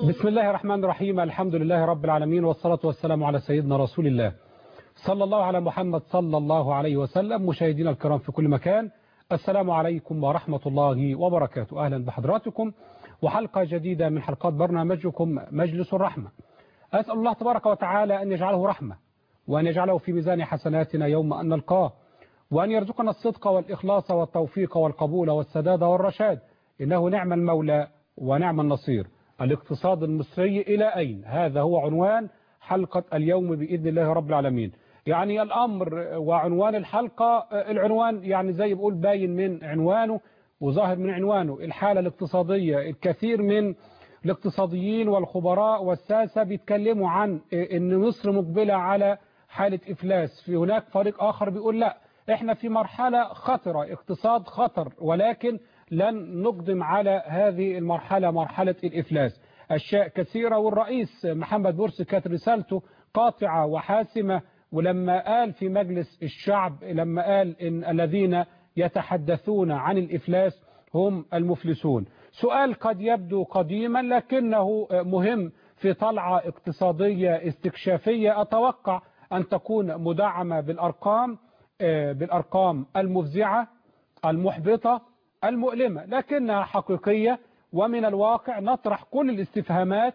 بسم الله الرحمن الرحيم الحمد لله رب العالمين والصلاة والسلام على سيدنا رسول الله صلى الله على محمد صلى الله عليه وسلم مشاهدينا الكرام في كل مكان السلام عليكم ورحمة الله وبركاته أهلا بحضراتكم وحلقة جديدة من حلقات برنامجكم مجلس الرحمة أسأل الله تبارك وتعالى أن يجعله رحمة وأن يجعله في ميزان حسناتنا يوم أن نلقاه وأن يرزقنا الصدق والإخلاص والتوفيق والقبول والسداد والرشاد إنه نعم المولى ونعم النصير الاقتصاد المصري إلى أين هذا هو عنوان حلقة اليوم بإذن الله رب العالمين يعني الأمر وعنوان الحلقة العنوان يعني زي بقول باين من عنوانه وظاهر من عنوانه الحالة الاقتصادية الكثير من الاقتصاديين والخبراء والساسة بيتكلموا عن ان مصر مقبلة على حالة إفلاس في هناك فريق آخر بيقول لا احنا في مرحلة خطرة اقتصاد خطر ولكن لن نقدم على هذه المرحلة مرحلة الإفلاس أشياء كثيرة والرئيس محمد مرسي كانت رسالته قاطعة وحاسمة ولما قال في مجلس الشعب لما قال إن الذين يتحدثون عن الإفلاس هم المفلسون سؤال قد يبدو قديما لكنه مهم في طلعة اقتصادية استكشافية أتوقع أن تكون مدعمة بالأرقام بالأرقام المفزعة المحبطة المؤلمة لكنها حقيقية ومن الواقع نطرح كل الاستفهامات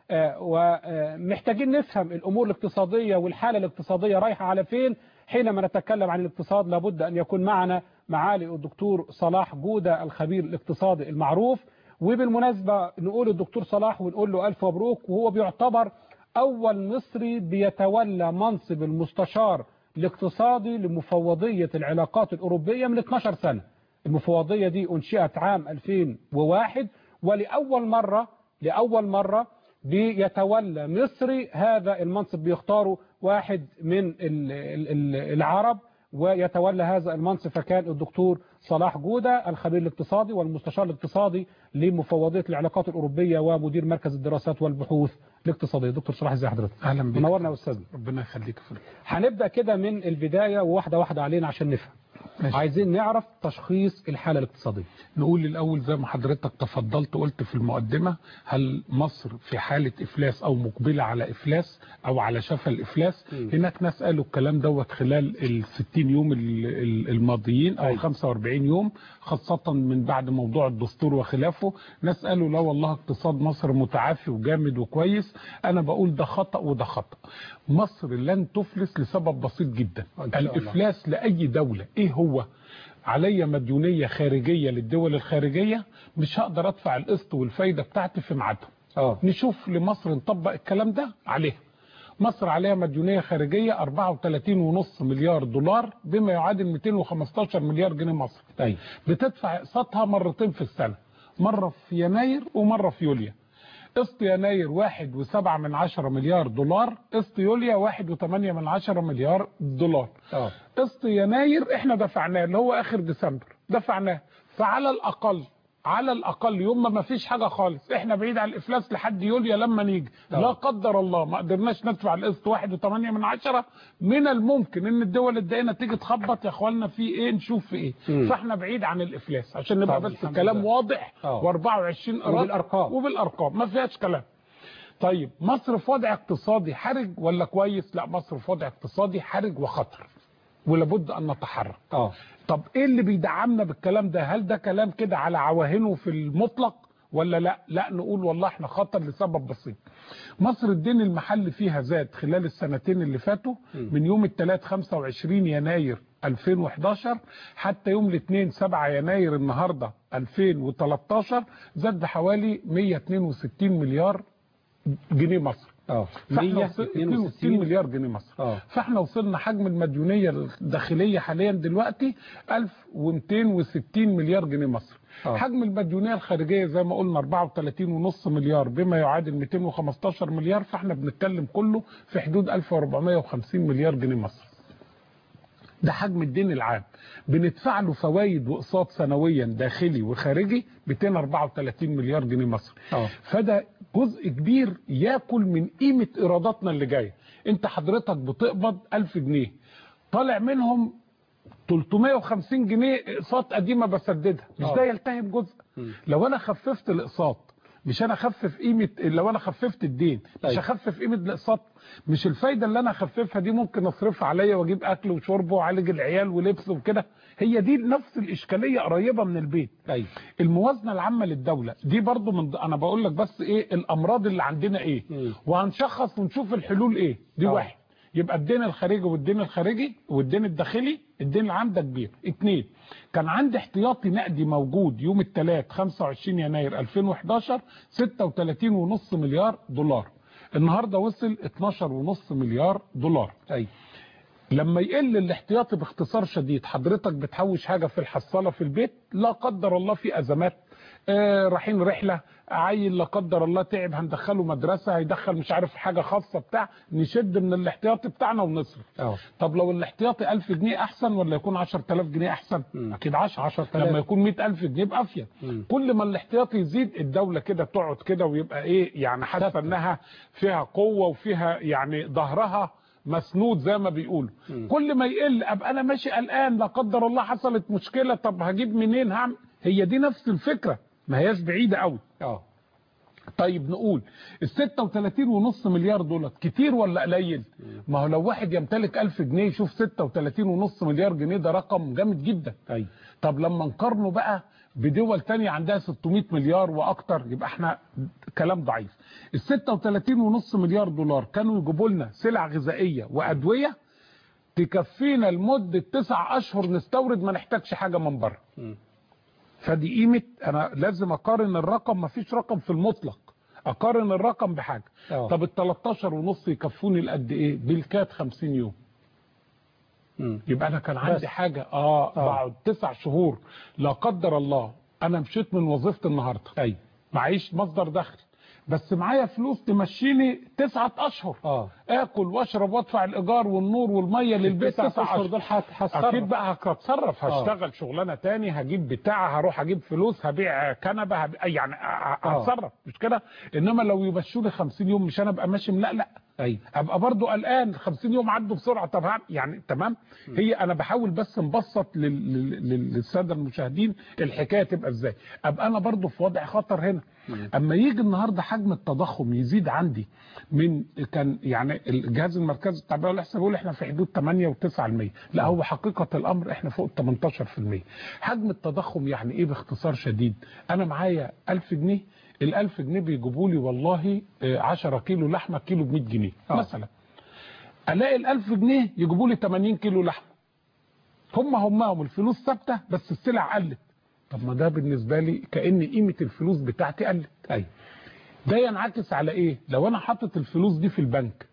ومحتاجين نفهم الأمور الاقتصادية والحالة الاقتصادية رايحة على فين حينما نتكلم عن الاقتصاد لابد أن يكون معنا معالي الدكتور صلاح جودة الخبير الاقتصادي المعروف وبالمناسبة نقول الدكتور صلاح ونقول له ألف مبروك وهو بيعتبر أول مصري بيتولى منصب المستشار الاقتصادي لمفوضية العلاقات الأوروبية من 12 سنة المفوضية دي أنشئت عام 2001 ولأول مرة لأول مرة بيتولى مصري هذا المنصب بيختاروا واحد من العرب ويتولى هذا المنصب فكان الدكتور صلاح جودة الخبير الاقتصادي والمستشار الاقتصادي لمفوضية العلاقات الأوروبية ومدير مركز الدراسات والبحوث الاقتصادية دكتور صلاح ازي حضرتك اهلا بك منورنا يا استاذ ربنا يخليك فضل. هنبدأ كده من البداية وواحدة واحدة علينا عشان نفهم ماشي. عايزين نعرف تشخيص الحالة الاقتصادية نقول الأول زي ما حضرتك تفضلت قلت في المقدمة هل مصر في حالة إفلاس أو مقبلة على إفلاس أو على شفا الإفلاس م. هناك ناس قالوا الكلام دوت خلال ال 60 يوم ال- ال- الماضيين أو أيوة. 45 يوم خاصة من بعد موضوع الدستور وخلافه ناس قالوا لا والله اقتصاد مصر متعافي وجامد وكويس أنا بقول ده خطأ وده خطأ مصر لن تفلس لسبب بسيط جدا إن شاء الله. الإفلاس لأي دولة إيه هو عليا مديونية خارجية للدول الخارجية مش هقدر ادفع القسط والفايدة بتاعتي في ميعادهم اه نشوف لمصر نطبق الكلام ده عليها مصر عليها مديونية خارجية 34.5 مليار دولار بما يعادل 215 مليار جنيه مصري طيب بتدفع اقساطها مرتين في السنة مرة في يناير ومرة في يوليو قسط يناير واحد وسبعة من عشرة مليار دولار قسط يوليو واحد وثمانية من عشرة مليار دولار اه قسط يناير احنا دفعناه اللي هو اخر ديسمبر دفعناه فعلى الاقل على الاقل يوم ما ما فيش حاجه خالص احنا بعيد عن الافلاس لحد يوليو لما نيجي طبعا. لا قدر الله ما قدرناش ندفع القسط واحد وثمانية من عشرة من الممكن ان الدول الدائنه تيجي تخبط يا اخوانا في ايه نشوف في ايه مم. فاحنا بعيد عن الافلاس عشان نبقى طب بس الحمد الكلام لله. واضح اه. و24 وبالأرقام. وبالارقام ما فيهاش كلام طيب مصر في وضع اقتصادي حرج ولا كويس لا مصر في وضع اقتصادي حرج وخطر ولابد ان نتحرك اه طب ايه اللي بيدعمنا بالكلام ده هل ده كلام كده على عواهنه في المطلق ولا لا لا نقول والله احنا خطر لسبب بسيط مصر الدين المحلي فيها زاد خلال السنتين اللي فاتوا من يوم الثلاث 25 يناير 2011 حتى يوم الاثنين 7 يناير النهارده 2013 زاد بحوالي 162 مليار جنيه مصر اه فاحنا وصل- 62 مليار جنيه مصر اه فاحنا وصلنا حجم المديونيه الداخليه حاليا دلوقتي 1260 مليار جنيه مصري آه. حجم المديونيه الخارجيه زي ما قلنا 34.5 مليار بما يعادل 215 مليار فاحنا بنتكلم كله في حدود 1450 مليار جنيه مصري ده حجم الدين العام بندفع له فوائد واقساط سنويا داخلي وخارجي 234 مليار جنيه مصري اه فده جزء كبير ياكل من قيمه ايراداتنا اللي جايه انت حضرتك بتقبض 1000 جنيه طالع منهم 350 جنيه اقساط قديمه بسددها مش آه. ده يلتهم جزء مم. لو انا خففت الاقساط مش انا اخفف قيمه لو انا خففت الدين مش أيوة. اخفف قيمه الاقساط مش الفايده اللي انا اخففها دي ممكن اصرفها عليا واجيب اكل وشرب واعالج العيال ولبس وكده هي دي نفس الاشكاليه قريبه من البيت ايوه الموازنه العامه للدوله دي برضو من انا بقول لك بس ايه الامراض اللي عندنا ايه مم. وهنشخص ونشوف الحلول ايه دي آه. واحد يبقى الدين الخارجي والدين الخارجي والدين الداخلي الدين العام ده كبير اتنين كان عندي احتياطي نقدي موجود يوم الثلاث 25 يناير 2011 36.5 مليار دولار النهارده وصل 12.5 مليار دولار ايوه لما يقل الاحتياطي باختصار شديد حضرتك بتحوش حاجة في الحصالة في البيت لا قدر الله في أزمات آه رايحين رحلة عيل لا قدر الله تعب هندخله مدرسة هيدخل مش عارف حاجة خاصة بتاع نشد من الاحتياطي بتاعنا ونصرف اه طب لو الاحتياطي 1000 جنيه أحسن ولا يكون 10000 جنيه أحسن مم. أكيد 10 10,000. لما يكون 100000 جنيه يبقى أفيد مم. كل ما الاحتياطي يزيد الدولة كده تقعد كده ويبقى إيه يعني حاسة ثابتة. إنها فيها قوة وفيها يعني ظهرها مسنود زي ما بيقولوا مم. كل ما يقل ابقى انا ماشي قلقان لا قدر الله حصلت مشكله طب هجيب منين هعمل هي دي نفس الفكره ما هياش بعيده قوي اه طيب نقول ال 36 ونص مليار دولار كتير ولا قليل ما هو لو واحد يمتلك 1000 جنيه يشوف 36 ونص مليار جنيه ده رقم جامد جدا ايوه طب لما نقارنه بقى بدول تانية عندها 600 مليار واكتر يبقى احنا كلام ضعيف ال 36 ونص مليار دولار كانوا يجيبوا لنا سلع غذائيه وادويه تكفينا لمده تسع اشهر نستورد ما نحتاجش حاجه من بره مم. فدي قيمه انا لازم اقارن الرقم ما فيش رقم في المطلق اقارن الرقم بحاجه اه. طب ال 13 ونص يكفوني لقد ايه بالكاد 50 يوم مم. يبقى انا كان عندي بس. حاجه اه, آه. بعد تسع شهور لا قدر الله انا مشيت من وظيفتي النهارده ايوه معيش مصدر دخل بس معايا فلوس تمشيني تسعة اشهر اه اكل واشرب وادفع الايجار والنور والميه للبيت التسع تسع اشهر اشهر دول هت- هتصرف. اكيد بقى هتصرف آه. هشتغل شغلانه تاني هجيب بتاع هروح اجيب فلوس هبيع كنبه هبيع يعني ه- آه. هتصرف مش كده انما لو يمشوا لي 50 يوم مش انا ابقى ماشي لا لا ايوه ابقى برضو قلقان 50 يوم عدوا بسرعه طب هعمل- يعني تمام هي انا بحاول بس نبسط لل- لل- لل- للساده المشاهدين الحكايه تبقى ازاي ابقى انا برضو في وضع خطر هنا اما يجي النهارده حجم التضخم يزيد عندي من كان يعني الجهاز المركزي التعبئه والاحصاء بيقول احنا في حدود 8 و9% لا هو حقيقه الامر احنا فوق 18% حجم التضخم يعني ايه باختصار شديد انا معايا 1000 جنيه ال 1000 جنيه بيجيبوا لي والله آه، 10 كيلو لحمه كيلو ب 100 جنيه آه. مثلا الاقي ال 1000 جنيه يجيبوا لي 80 كيلو لحمه هم همهم الفلوس ثابته بس السلع قلت طب ما ده بالنسبه لي كان قيمه الفلوس بتاعتي قلت ايوه ده ينعكس على ايه لو انا حاطط الفلوس دي في البنك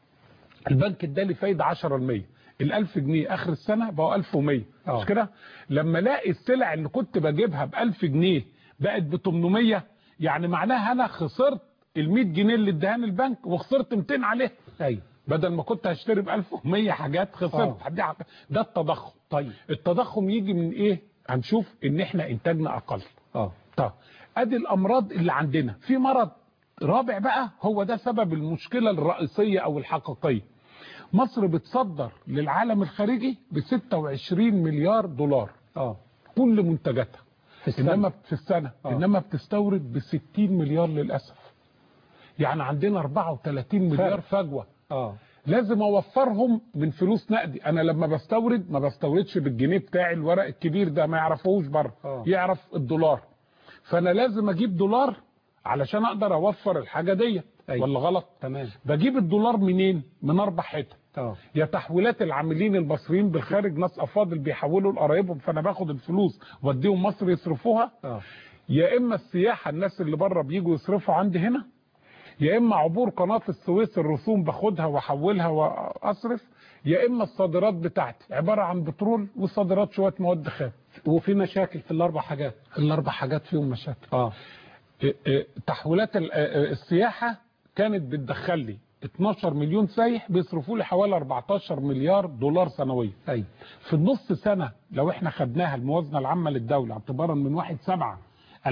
البنك ادالي فايده 10% ال 1000 جنيه اخر السنه بقوا 1100 آه. مش كده لما الاقي السلع اللي كنت بجيبها ب 1000 جنيه بقت ب 800 يعني معناها انا خسرت ال 100 جنيه اللي اداني البنك وخسرت 200 عليها ايوه بدل ما كنت هشتري ب 1100 حاجات خسرت آه. دي حاجة- ده التضخم طيب التضخم يجي من ايه هنشوف ان احنا انتاجنا اقل اه طب ادي الامراض اللي عندنا في مرض رابع بقى هو ده سبب المشكله الرئيسيه او الحقيقيه مصر بتصدر للعالم الخارجي ب 26 مليار دولار اه كل منتجاتها في السنة. انما في السنه آه. انما بتستورد ب 60 مليار للاسف يعني عندنا 34 مليار فجوه اه لازم اوفرهم من فلوس نقدي انا لما بستورد ما بستوردش بالجنيه بتاعي الورق الكبير ده ما يعرفوش بره آه. يعرف الدولار فانا لازم اجيب دولار علشان اقدر اوفر الحاجه دي أيوة. ولا غلط تمام بجيب الدولار منين من اربع حتت اه يا تحويلات العاملين المصريين بالخارج ناس افاضل بيحولوا لقرايبهم فانا باخد الفلوس واديهم مصر يصرفوها اه يا اما السياحه الناس اللي بره بيجوا يصرفوا عندي هنا يا اما عبور قناه السويس الرسوم باخدها واحولها واصرف يا اما الصادرات بتاعتي عباره عن بترول وصادرات شويه مواد خام وفي مشاكل في الاربع حاجات الاربع حاجات فيهم مشاكل اه إيه إيه تحويلات ال- إيه السياحه كانت بتدخل لي 12 مليون سايح بيصرفوا لي حوالي 14 مليار دولار سنويا ايوه في النص سنة لو احنا خدناها الموازنة العامة للدولة اعتبارا من 1 7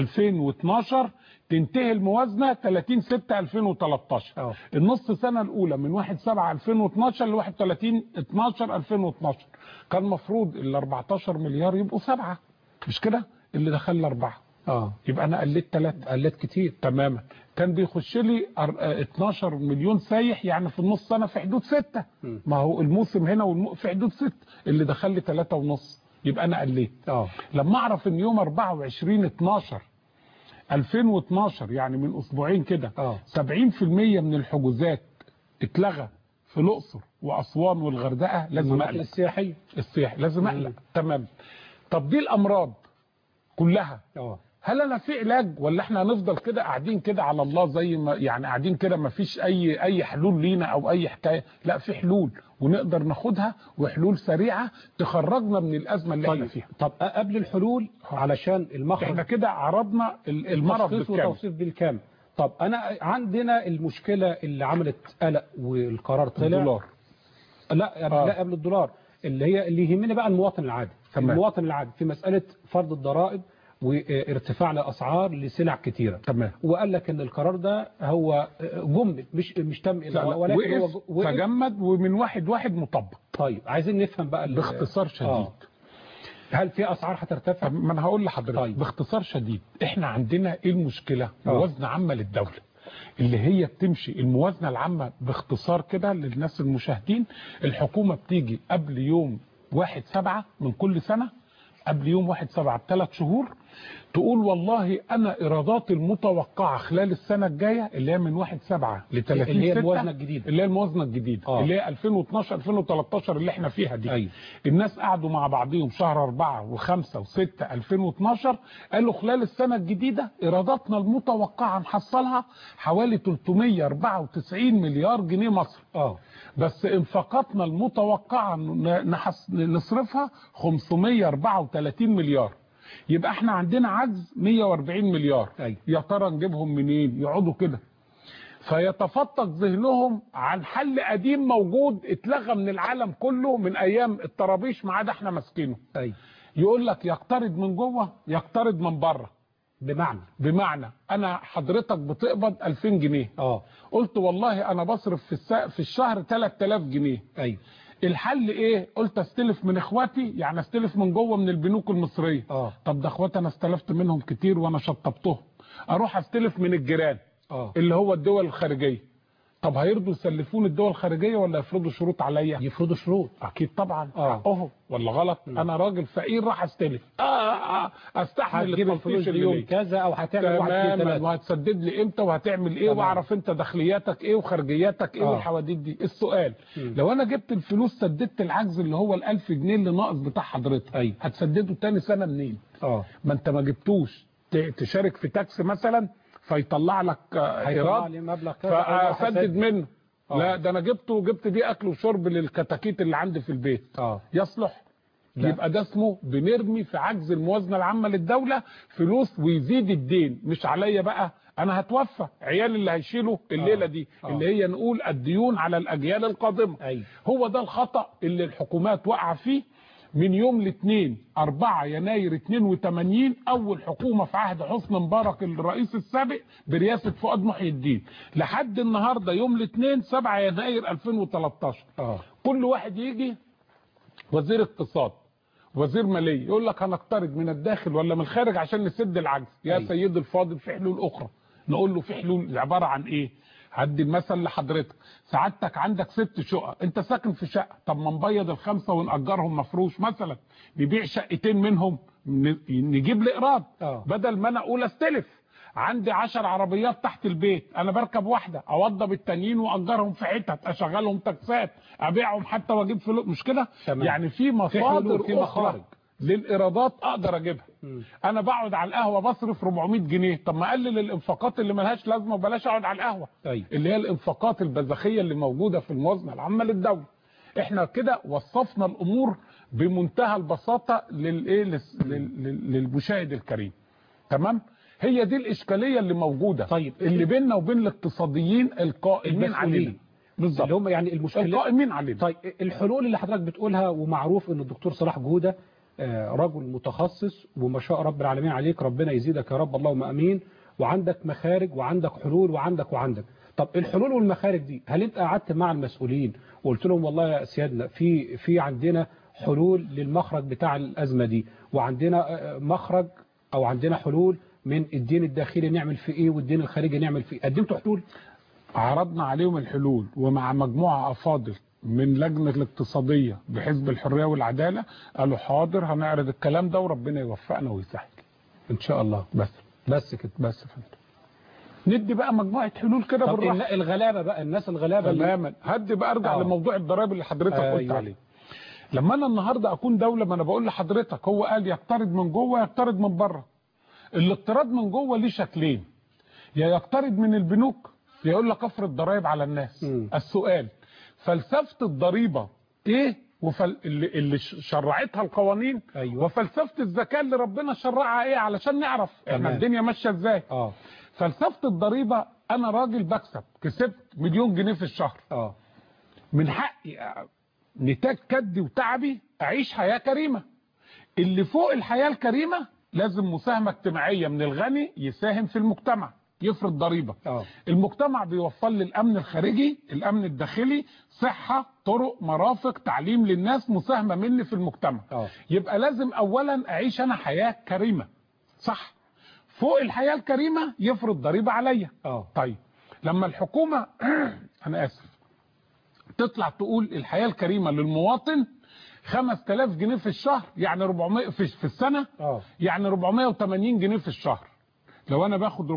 2012 تنتهي الموازنة 30 6 2013 اه. النص سنة الأولى من 1 7 2012 ل 31 12 2012 كان مفروض ال 14 مليار يبقوا سبعة مش كده اللي دخل أربعة اه يبقى انا قلت ثلاثة قلت كتير تماما كان بيخش لي أر- آه، 12 مليون سايح يعني في النص سنه في حدود ستة م. ما هو الموسم هنا والم... في حدود ست اللي دخل لي ثلاثة ونص يبقى انا قلت اه لما اعرف ان يوم 24 12 2012 يعني من اسبوعين كده اه 70% من الحجوزات اتلغى في الاقصر واسوان والغردقه لازم المناطق اقلق السياحيه السياح لازم مم. اقلق تمام طب دي الامراض كلها اه هل انا في علاج ولا احنا هنفضل كده قاعدين كده على الله زي ما يعني قاعدين كده ما فيش اي اي حلول لينا او اي حكايه لا في حلول ونقدر ناخدها وحلول سريعه تخرجنا من الازمه اللي احنا طيب فيها طب قبل الحلول علشان المخرج احنا كده عرضنا ال- المرض التشخيص بالكامل وتوصيف بالكامل طب انا عندنا المشكله اللي عملت قلق والقرار طلع الدولار لا قبل آه. لا قبل الدولار اللي هي اللي يهمني بقى المواطن العادي تمام. المواطن العادي في مساله فرض الضرائب وارتفاع الاسعار لسلع كتيره تمام وقال لك ان القرار ده هو جمد مش مش تم لا لا ولكن هو وقف ج- وقف تجمد ومن واحد واحد مطبق طيب عايزين نفهم بقى ال- باختصار شديد آه. هل في اسعار هترتفع طب ما انا هقول لحضرتك طيب. باختصار شديد احنا عندنا ايه المشكله آه. موازنه عامه للدوله اللي هي بتمشي الموازنه العامه باختصار كده للناس المشاهدين الحكومه بتيجي قبل يوم واحد سبعة من كل سنه قبل يوم واحد سبعة بثلاث شهور تقول والله انا ايراداتي المتوقعه خلال السنه الجايه اللي هي من واحد سبعة ل 30 اللي هي ستة، الموازنة الجديدة. اللي هي الموازنه الجديده آه. اللي هي 2012 2013 اللي احنا فيها دي أيوة. الناس قعدوا مع بعضهم شهر 4 و5 و6 2012 قالوا خلال السنة الجديدة إيراداتنا المتوقعة نحصلها حوالي 394 مليار جنيه مصري اه بس انفاقاتنا المتوقعة ن- نحص... نصرفها 534 مليار يبقى احنا عندنا عجز 140 مليار أيوة. يا ترى نجيبهم منين يقعدوا كده فيتفتق ذهنهم عن حل قديم موجود اتلغى من العالم كله من ايام الطرابيش ما عدا احنا ماسكينه اي يقول لك يقترض من جوه يقترض من بره بمعنى بمعنى انا حضرتك بتقبض 2000 جنيه اه قلت والله انا بصرف في السا... في الشهر 3000 جنيه ايوه الحل ايه قلت استلف من اخواتي يعني استلف من جوه من البنوك المصريه اه طب ده اخواتي انا استلفت منهم كتير وانا شطبتهم اروح استلف من الجيران اه اللي هو الدول الخارجيه طب هيرضوا يسلفون الدول الخارجيه ولا يفرضوا شروط عليا يفرضوا شروط اكيد طبعا آه. حقهم ولا غلط مم. انا راجل فقير راح استلف آه آه آه. استحمل هتجيب الفلوس التلطيش دي اللي يوم ليا. كذا او هتعمل واحد اثنين تماما ثلاثه وهتسدد لي امتى وهتعمل ايه تمام. واعرف انت داخلياتك ايه وخارجياتك ايه آه. والحواديت دي السؤال مم. لو انا جبت الفلوس سددت العجز اللي هو ال1000 جنيه اللي ناقص بتاع حضرتك أيوة. هتسدده تاني سنه منين اه ما انت ما جبتوش ت- تشارك في تاكس مثلا فيطلع لك آه، هيطلع ايراد لي مبلغ كذا أو راح فاسدد أسدد. منه آه. لا ده انا جبته وجبت بيه اكل وشرب للكتاكيت اللي عندي في البيت اه يصلح لا. يبقى ده اسمه بنرمي في عجز الموازنه العامه للدوله فلوس ويزيد الدين مش عليا بقى انا هتوفى عيال اللي هيشيلوا الليله آه. دي آه. اللي هي نقول الديون على الاجيال القادمه ايوه هو ده الخطا اللي الحكومات وقع فيه من يوم الاثنين 4 يناير 82 اول حكومه في عهد حسني مبارك الرئيس السابق برئاسه فؤاد محي الدين لحد النهارده يوم الاثنين 7 يناير 2013 اه كل واحد يجي وزير اقتصاد وزير ماليه يقول لك هنقترض من الداخل ولا من الخارج عشان نسد العجز يا أيوة. سيد الفاضل في حلول اخرى نقول له في حلول عباره عن ايه هدي المثل لحضرتك سعادتك عندك ست شقق انت ساكن في شقه طب ما نبيض الخمسه ونأجرهم مفروش مثلا نبيع شقتين منهم ن- نجيب الايراد آه. بدل ما انا اقول استلف عندي عشر عربيات تحت البيت انا بركب واحده اوضب التانيين واجرهم في حتت اشغلهم تاكسات ابيعهم حتى واجيب فلوس مش كده تمام. يعني في حلول، مصادر في أخرى مخارج. للايرادات اقدر اجيبها مم. انا بقعد على القهوه بصرف 400 جنيه طب ما اقلل الانفاقات اللي ملهاش لازمه وبلاش اقعد على القهوه ايوه اللي هي الانفاقات البذخيه اللي موجوده في الموازنه العامه للدوله احنا كده وصفنا الامور بمنتهى البساطه للايه للس- لل- لل- للمشاهد الكريم تمام هي دي الاشكاليه اللي موجوده طيب. اللي بيننا وبين الاقتصاديين القائمين علينا المسؤولين. بالظبط اللي هم يعني المشكله القائمين علينا طيب الحلول اللي حضرتك بتقولها ومعروف ان الدكتور صلاح جوده آه، رجل متخصص وما شاء رب العالمين عليك ربنا يزيدك يا رب اللهم امين وعندك مخارج وعندك حلول وعندك وعندك طب الحلول والمخارج دي هل انت قعدت مع المسؤولين وقلت لهم والله يا سيادنا في في عندنا حلول للمخرج بتاع الازمه دي وعندنا آه، مخرج او عندنا حلول من الدين الداخلي نعمل فيه ايه والدين الخارجي نعمل فيه قدمتوا حلول عرضنا عليهم الحلول ومع مجموعة أفاضل من لجنة الاقتصادية بحزب الحرية والعدالة قالوا حاضر هنعرض الكلام ده وربنا يوفقنا ويسهل ان شاء الله بس بس كده بس يا فندم ندي بقى مجموعة حلول كده طب بالراحة الن- الغلابه بقى الناس الغلابه اللي تماما هدي بقى ارجع آه. لموضوع الضرائب اللي حضرتك قلت أيوة. عليه لما انا النهارده اكون دوله ما انا بقول لحضرتك هو قال يقترض من جوه يقترض من بره الاقتراض من جوه ليه شكلين يا يقترض من البنوك يا يقول لك افرض ضرائب على الناس مم. السؤال فلسفه الضريبه ايه وفل... اللي, اللي ش- شرعتها القوانين أيوة. وفلسفه الزكاه اللي ربنا شرعها ايه علشان نعرف احنا تمام. الدنيا ماشيه ازاي اه فلسفه الضريبه انا راجل بكسب كسبت مليون جنيه في الشهر اه من حقي أ- نتاج كدي وتعبي اعيش حياه كريمه اللي فوق الحياه الكريمه لازم مساهمه اجتماعيه من الغني يساهم في المجتمع يفرض ضريبه اه المجتمع بيوفر لي الامن الخارجي الامن الداخلي صحه طرق مرافق تعليم للناس مساهمه مني في المجتمع اه يبقى لازم اولا اعيش انا حياه كريمه صح فوق الحياه الكريمه يفرض ضريبه عليا اه طيب لما الحكومة أنا آسف تطلع تقول الحياة الكريمة للمواطن 5000 جنيه في الشهر يعني 400 في, في السنة اه يعني 480 جنيه في الشهر لو أنا باخد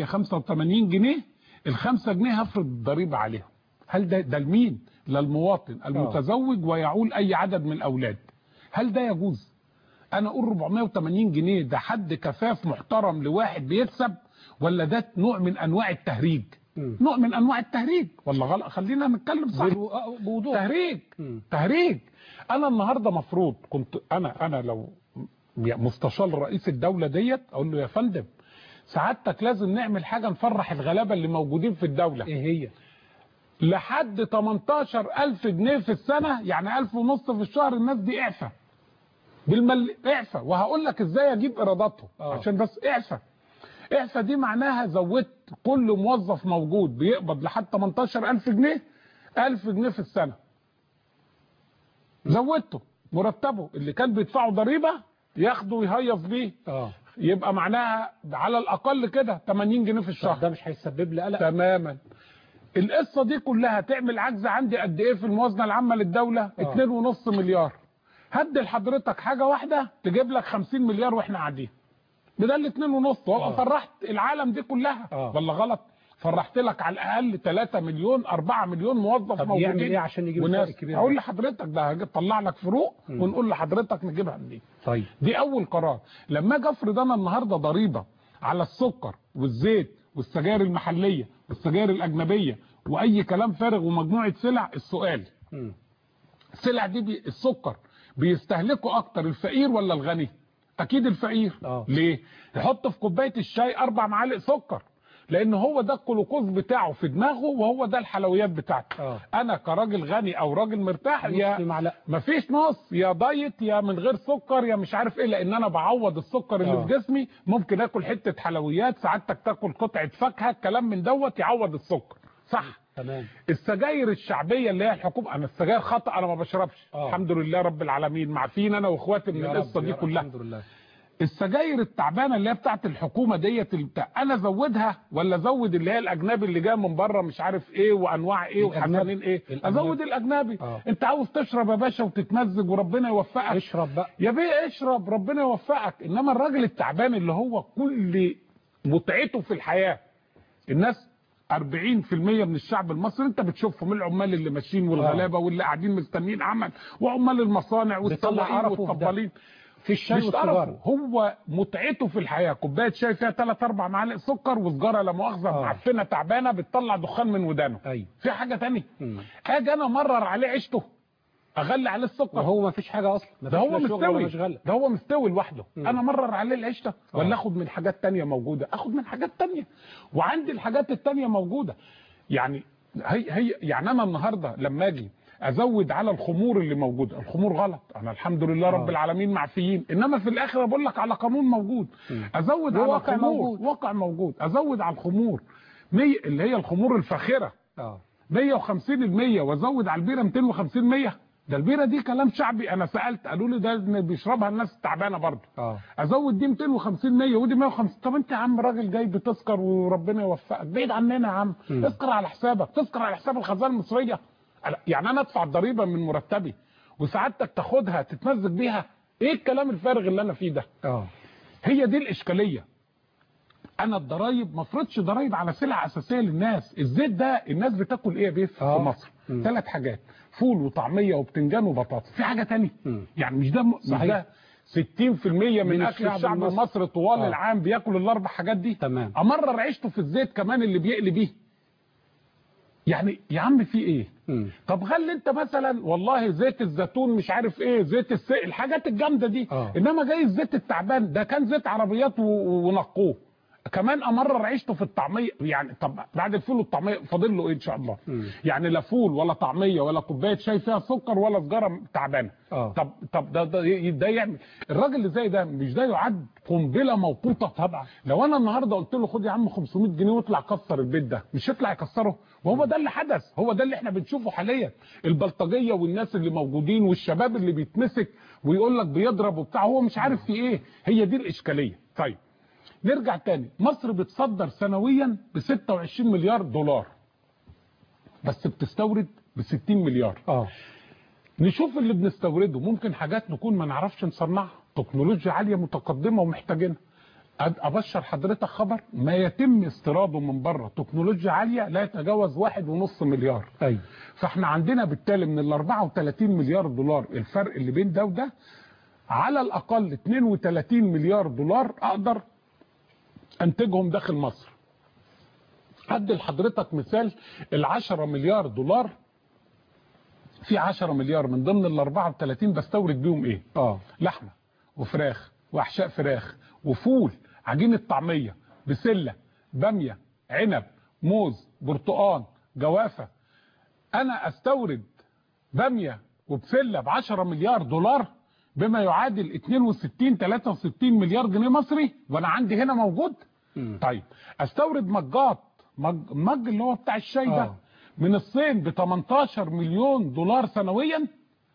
485 جنيه الخمسة جنيه هفرض الضريبة عليهم هل ده ده لمين؟ للمواطن المتزوج ويعول أي عدد من الأولاد هل ده يجوز؟ انا اقول 480 جنيه ده حد كفاف محترم لواحد بيكسب ولا ده نوع من انواع التهريج مم. نوع من انواع التهريج ولا غلط خلينا نتكلم صح بالو- آه، بوضوح تهريج مم. تهريج انا النهارده مفروض كنت انا انا لو مستشار رئيس الدوله ديت اقول له يا فندم سعادتك لازم نعمل حاجه نفرح الغلابه اللي موجودين في الدوله ايه هي لحد 18000 جنيه في السنه يعني 1000 ونص في الشهر الناس دي اعفى بالمل اعفى وهقول لك ازاي اجيب ايراداتهم آه. عشان بس اعفى اعفى دي معناها زودت كل موظف موجود بيقبض لحد 18000 جنيه 1000 جنيه في السنه زودته مرتبه اللي كان بيدفعوا ضريبه ياخده ويهيص بيه اه يبقى معناها على الاقل كده 80 جنيه في طب الشهر ده مش هيسبب لي قلق تماما القصه دي كلها تعمل عجز عندي قد ايه في الموازنه العامه للدوله آه. 2.5 مليار هدي لحضرتك حاجه واحده تجيب لك 50 مليار واحنا قاعدين بدل الاتنين ونص آه. وابقى فرحت العالم دي كلها آه. ولا غلط فرحت لك على الاقل 3 مليون 4 مليون موظف طب موجودين يعمل ايه عشان يجيب وناس الفرق الكبير اقول ده؟ لحضرتك ده هطلع لك فروق مم. ونقول لحضرتك نجيبها منين طيب دي اول قرار لما اجي افرض انا النهارده ضريبه على السكر والزيت والسجاير المحليه والسجاير الاجنبيه واي كلام فارغ ومجموعه سلع السؤال مم. السلع دي بي السكر بيستهلكوا اكتر الفقير ولا الغني اكيد الفقير آه. ليه يحط في كوبايه الشاي اربع معالق سكر لان هو ده الجلوكوز بتاعه في دماغه وهو ده الحلويات بتاعته آه. انا كراجل غني او راجل مرتاح نص يا معلقه مفيش نص يا دايت يا من غير سكر يا مش عارف ايه لان انا بعوض السكر اللي آه. في جسمي ممكن اكل حته حلويات سعادتك تاكل قطعه فاكهه كلام من دوت يعوض السكر صح تمام السجاير الشعبيه اللي هي الحكومه انا السجاير خطا انا ما بشربش آه. الحمد لله رب العالمين معفين انا واخواتي من يا رب، القصه دي يا رب، كلها الحمد لله السجاير التعبانه اللي هي بتاعت الحكومه ديت اللي بتاع انا ازودها ولا ازود اللي هي الاجنبي اللي جايه من بره مش عارف ايه وانواع ايه الأجنبي. وحسنين ايه الأجنبي. ازود الاجنبي آه. انت عاوز تشرب يا باشا وتتمزج وربنا يوفقك اشرب بقى يا بيه اشرب ربنا يوفقك انما الراجل التعبان اللي هو كل متعته في الحياه الناس 40% من الشعب المصري انت بتشوفهم العمال اللي ماشيين والغلابه واللي قاعدين مستنيين عمل وعمال المصانع بيطلع والسواقين قرفه في ده. والطبالين في الشاي مش والسيجاره تعرفه هو متعته في الحياه كوبايه شاي فيها 3 4 معالق سكر وسجاره لا مؤاخذه آه. معفنه تعبانه بتطلع دخان من ودانه ايوه في حاجه تانية مم. اجي انا امرر عليه عيشته اغلي عليه السكر وهو ما فيش حاجه اصلا ما ده فيش هو لا شغل ولا مستوي مشغله ده هو مستوي لوحده مم. انا مرر عليه العيشه آه. ولا اخد من حاجات تانية موجوده اخد من حاجات تانية وعندي الحاجات التانية موجوده يعني هي هي يعني انا النهارده لما اجي ازود على الخمور اللي موجوده الخمور غلط انا الحمد لله رب آه. العالمين معفيين انما في الاخر بقول لك على قانون موجود مم. ازود على وواقع الخمور موجود. واقع موجود ازود على الخمور مية اللي هي الخمور الفاخره اه 150 المية وازود على البيره 250 مية ده البيره دي كلام شعبي انا سالت قالوا لي ده إن بيشربها الناس التعبانه برضه اه ازود دي 250 100 ودي 150 طب انت يا عم راجل جاي بتسكر وربنا يوفقك بعيد عننا يا عم مم. اسكر على حسابك تسكر على حساب الخزانه المصريه أنا- يعني انا ادفع الضريبه من مرتبي وسعادتك تاخدها تتمزج بيها ايه الكلام الفارغ اللي انا فيه ده اه هي دي الاشكاليه انا الضرايب ما افرضش ضرايب على سلع اساسيه للناس الزيت ده الناس بتاكل ايه يا بيه في آه. مصر مم. ثلاث حاجات فول وطعميه وبتنجان وبطاطس في حاجه تانية مم. يعني مش ده م- مش صحيح. ده 60% من, من اكل الشعب الشعب المصري. المصري طوال آه. العام بياكل الاربع حاجات دي تمام امرر عيشته في الزيت كمان اللي بيقلي بيه يعني يا عم في ايه مم. طب خلي انت مثلا والله زيت الزيتون مش عارف ايه زيت السق الحاجات الجامده دي آه. انما جاي الزيت التعبان ده كان زيت عربيات و- و- ونقوه كمان امرر عيشته في الطعميه يعني طب بعد الفول والطعميه فاضل له ايه ان شاء الله مم. يعني لا فول ولا طعميه ولا كوبايه شاي فيها سكر ولا سجاره تعبانه آه. طب طب ده ده, ده يعمل الراجل اللي زي ده مش ده يعد قنبله موقوته طبعا لو انا النهارده قلت له خد يا عم 500 جنيه واطلع كسر البيت ده مش هيطلع يكسره وهو ده اللي حدث هو ده اللي احنا بنشوفه حاليا البلطجيه والناس اللي موجودين والشباب اللي بيتمسك ويقول لك بيضرب وبتاع هو مش عارف في ايه هي دي الاشكاليه طيب نرجع تاني مصر بتصدر سنويا ب 26 مليار دولار بس بتستورد ب 60 مليار اه نشوف اللي بنستورده ممكن حاجات نكون ما نعرفش نصنعها تكنولوجيا عالية متقدمة ومحتاجينها أد- أبشر حضرتك خبر ما يتم استيراده من بره تكنولوجيا عالية لا يتجاوز واحد ونص مليار ايوه فاحنا عندنا بالتالي من ال 34 مليار دولار الفرق اللي بين ده وده على الأقل 32 مليار دولار أقدر أنتجهم داخل مصر أدي لحضرتك مثال ال 10 مليار دولار في 10 مليار من ضمن ال 34 بستورد بيهم ايه؟ اه لحمه وفراخ واحشاء فراخ وفول عجينه طعميه بسله باميه عنب موز برتقان جوافه انا استورد باميه وبسله ب 10 مليار دولار بما يعادل 62 63 مليار جنيه مصري وانا عندي هنا موجود مم. طيب استورد مجات مج, مج اللي هو بتاع الشاي ده آه. من الصين ب 18 مليون دولار سنويا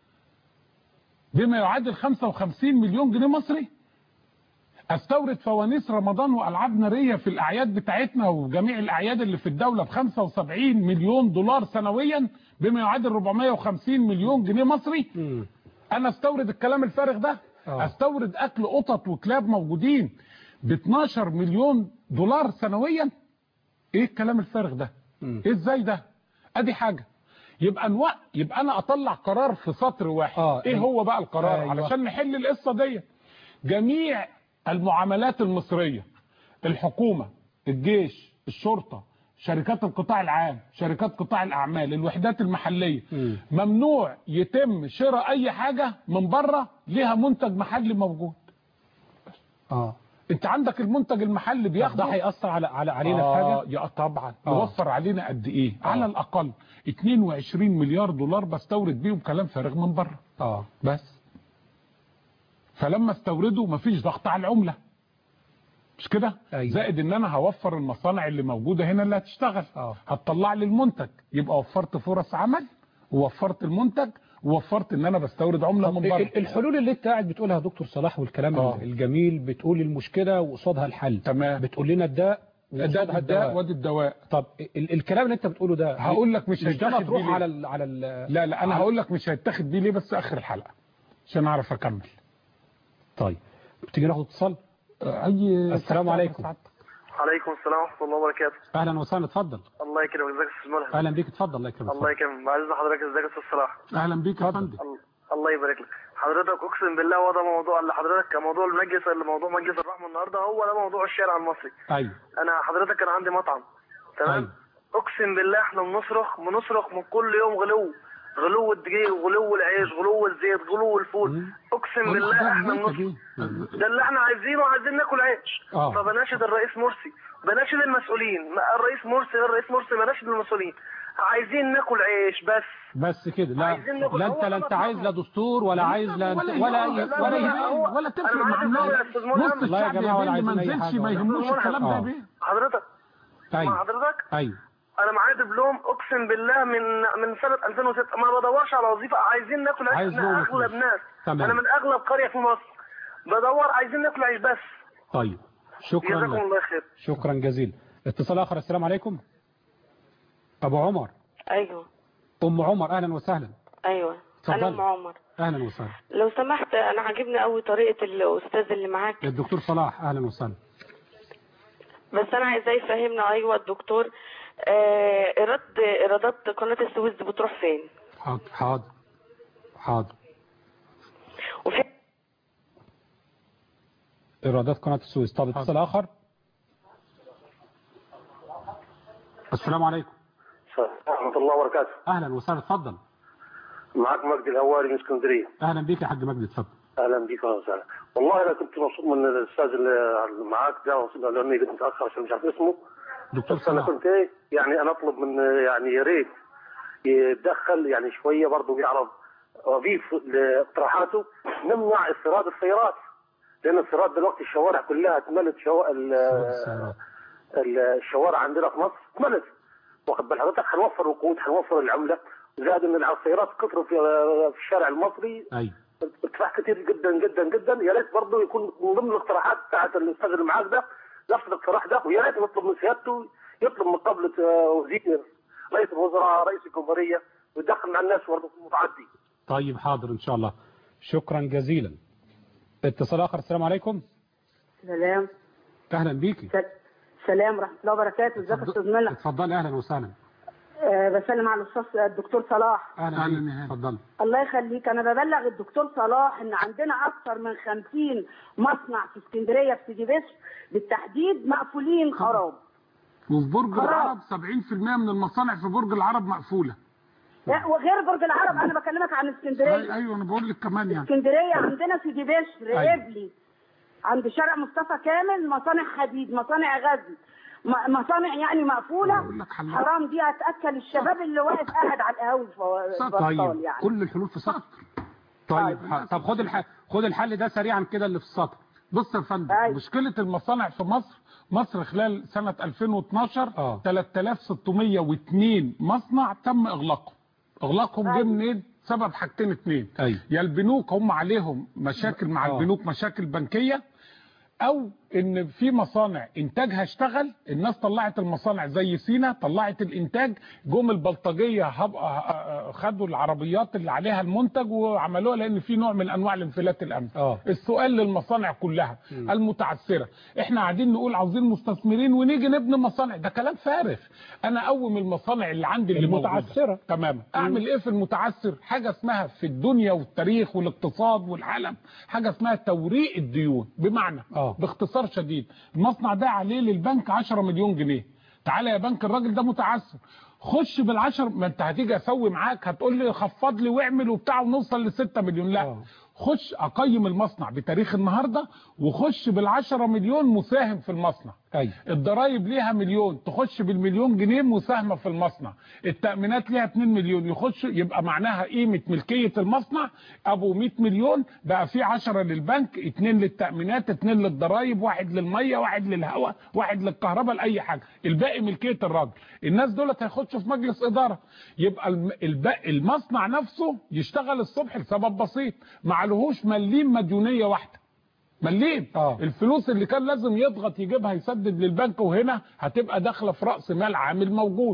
بما يعادل 55 مليون جنيه مصري استورد فوانيس رمضان والعاب ناريه في الاعياد بتاعتنا وجميع الاعياد اللي في الدوله ب 75 مليون دولار سنويا بما يعادل 450 مليون جنيه مصري مم. انا استورد الكلام الفارغ ده آه. استورد اكل قطط وكلاب موجودين ب 12 مليون دولار سنويا ايه الكلام الفارغ ده مم. ايه ازاي ده ادي حاجه يبقى نوع يبقى انا اطلع قرار في سطر واحد آه، ايه أيوة. هو بقى القرار أيوة. علشان نحل القصه دي جميع المعاملات المصريه الحكومه الجيش الشرطه شركات القطاع العام شركات قطاع الاعمال الوحدات المحليه مم. ممنوع يتم شراء اي حاجه من بره ليها منتج محلي موجود اه انت عندك المنتج المحلي طب بياخده ده هيأثر على على علينا في آه حاجه يا طبعا آه. يوفر علينا قد ايه آه. على الاقل 22 مليار دولار بستورد بيهم كلام فارغ من بره اه بس فلما استورده مفيش ضغط على العمله مش كده أيوة. زائد ان انا هوفر المصانع اللي موجوده هنا اللي هتشتغل آه. هتطلع لي المنتج يبقى وفرت فرص عمل ووفرت المنتج ووفرت ان انا بستورد عمله طب من بره ال- الحلول اللي انت قاعد بتقولها يا دكتور صلاح والكلام آه. الجميل بتقول المشكله وقصادها الحل تمام بتقول لنا الداء ده وقصادها الدواء الدواء وادي الدواء طب ال الكلام اللي انت بتقوله ده هقول لك مش مش ده هيتاخد مطروح بيه على ليه؟ ال على ال لا لا انا على- هقول لك مش هيتاخد بيه ليه بس اخر الحلقه عشان اعرف اكمل طيب تيجي ناخد اتصال اي السلام عليكم. عليكم السلام ورحمة الله وبركاته اهلا وسهلا اتفضل الله يكرمك ازيك يا استاذ ملهم اهلا بيك اتفضل الله يكرمك الله اتفضل. يكرمك بعز حضرتك ازيك يا استاذ صلاح اهلا بيك يا اتفضل. فندم ال- الله يبارك لك حضرتك اقسم بالله هو ده موضوع اللي حضرتك كموضوع المجلس اللي موضوع مجلس الرحمه النهارده هو ده موضوع الشارع المصري ايوه انا حضرتك كان عندي مطعم تمام أيوة. اقسم بالله احنا بنصرخ بنصرخ من كل يوم غلو غلو الدقيق غلو العيش غلو الزيت غلو الفول مم. اقسم بالله احنا بنصرخ ده اللي احنا عايزينه عايزين ناكل عيش آه. فبناشد الرئيس مرسي بناشد المسؤولين ما- الرئيس مرسي الرئيس مرسي بناشد المسؤولين عايزين ناكل عيش بس بس كده لا عايزين ناكل- لا هو انت ده لا انت مطلبنا. عايز لا دستور ولا عايز لا انت ولا ولا ولا ولا لا، لا، يهمك. هو- ولا تفرق أنا مع عايز أقول يا الناس أستاذ ملهم. نص لا يا الشعب جماعة ولا يا بيه ما عايزين أي نزلش حاجة ما ولا- يهموش أستاذ الكلام ده يا ملهم. بيه حضرتك ايوه مع حضرتك ايوه انا معايا دبلوم اقسم بالله من من سنه 2006 ما بدورش على وظيفه عايزين ناكل عيش عايز احنا نوم اغلب وفلوس. ناس تمام. انا من اغلب قريه في مصر بدور عايزين ناكل عيش بس طيب شكرا جزاكم لك الله خير شكرا جزيلا اتصال اخر السلام عليكم ابو عمر ايوه ام عمر اهلا وسهلا ايوه اتفضلي. انا ام عمر اهلا وسهلا لو سمحت انا عاجبني قوي طريقه الاستاذ اللي معاك الدكتور صلاح اهلا وسهلا بس انا عايزاه يفهمنا ايوه الدكتور آه، ايراد ايرادات قناه السويس دي بتروح فين حاضر حاضر حاضر وفي ايرادات قناه السويس طب اتصال اخر السلام عليكم ورحمه الله وبركاته اهلا وسهلا اتفضل معاك مجدي الهواري من اسكندريه اهلا بيك يا حاج مجدي اتفضل اهلا بيك اهلا وسهلا والله انا كنت مبسوط من الاستاذ اللي معاك ده لاني جيت متاخر عشان مش عارف اسمه دكتور بس انا صلاح كنت ايه يعني انا اطلب من يعني يا ريت يتدخل يعني شويه برضه يعرض وظيف لاقتراحاته نمنع استيراد السيارات لان السيارات دلوقتي الشوارع كلها اتملت شو... ال- السيارات. ال- الشوارع عندنا في مصر اتملت واخد بال حضرتك هنوفر وقود هنوفر العمله زائد ان السيارات كثروا في في الشارع المصري ايوه ارتفاع كتير جدا جدا جدا يا ريت برضه يكون من ضمن الاقتراحات بتاعت الاستاذ اللي معاك ده نفس الاقتراح ده ويا ريت نطلب من سيادته يطلب من قبل وزير رئيس الوزراء رئيس الجمهوريه ويدخل مع الناس برضه في المتعدي طيب حاضر ان شاء الله شكرا جزيلا اتصال اخر السلام عليكم سلام اهلا بيكي سل- سلام ورحمه الله وبركاته ازيك يا استاذ ملك اتفضلي اهلا وسهلا أه بسلم على الاستاذ الدكتور صلاح اهلا أهلاً بيك يا هلا. اتفضلي الله يخليك انا ببلغ الدكتور صلاح ان عندنا اكثر من 50 مصنع في اسكندريه في سيدي بشر بالتحديد مقفولين خراب وفي برج خلاص. العرب 70% من المصانع في برج العرب مقفوله لا، وغير برج العرب انا بكلمك عن أي- اسكندريه ايوه انا بقول لك كمان يعني اسكندريه عندنا سيدي بشر أيوة. ابلي عند شارع مصطفى كامل مصانع حديد مصانع غزل م- مصانع يعني مقفوله أقول لك حل. حرام دي هتاكل الشباب اللي واقف قاعد على القهاوي في صح، في البطال طيب يعني كل الحلول في سطر طيب طيب. ح- طب خد الحل خد الحل ده سريعا كده اللي في السطر بص يا فندم أيوة. مشكله المصانع في مصر مصر خلال سنه 2012 آه. 3602 مصنع تم اغلاقهم اغلاقهم جه أيوة. منين سبب حاجتين اتنين أيوة. يا البنوك هم عليهم مشاكل مع آه. البنوك مشاكل بنكيه او ان في مصانع انتاجها اشتغل الناس طلعت المصانع زي سينا طلعت الانتاج جم البلطجيه هب- آه، خدوا العربيات اللي عليها المنتج وعملوها لان في نوع من انواع الانفلات الامن آه. السؤال للمصانع كلها المتعثره احنا قاعدين نقول عاوزين مستثمرين ونيجي نبني مصانع ده كلام فارغ انا اقوم المصانع اللي عندي اللي موجودة. المتعثرة. تماما اعمل ايه في المتعثر حاجه اسمها في الدنيا والتاريخ والاقتصاد والعالم حاجه اسمها توريق الديون بمعنى آه. باختصار شديد المصنع ده عليه للبنك 10 مليون جنيه تعالى يا بنك الراجل ده متعثر خش بالعشر ما انت هتيجي اسوي معاك هتقول لي خفض لي واعمل وبتاع ونوصل ل 6 مليون لا آه. خش اقيم المصنع بتاريخ النهارده وخش بال10 مليون مساهم في المصنع ايوه الضرايب ليها مليون تخش بالمليون جنيه مساهمه في المصنع التامينات ليها 2 مليون يخش يبقى معناها قيمه ملكيه المصنع ابو 100 مليون بقى في 10 للبنك 2 للتامينات 2 للضرايب واحد للميه واحد للهواء واحد للكهرباء لاي حاجه الباقي ملكيه الراجل الناس دولت هيخشوا في مجلس اداره يبقى الم- الباقي المصنع نفسه يشتغل الصبح لسبب بسيط معلهوش مليم مديونيه واحده مليم آه. الفلوس اللي كان لازم يضغط يجيبها يسدد للبنك وهنا هتبقى داخله في راس مال عامل موجود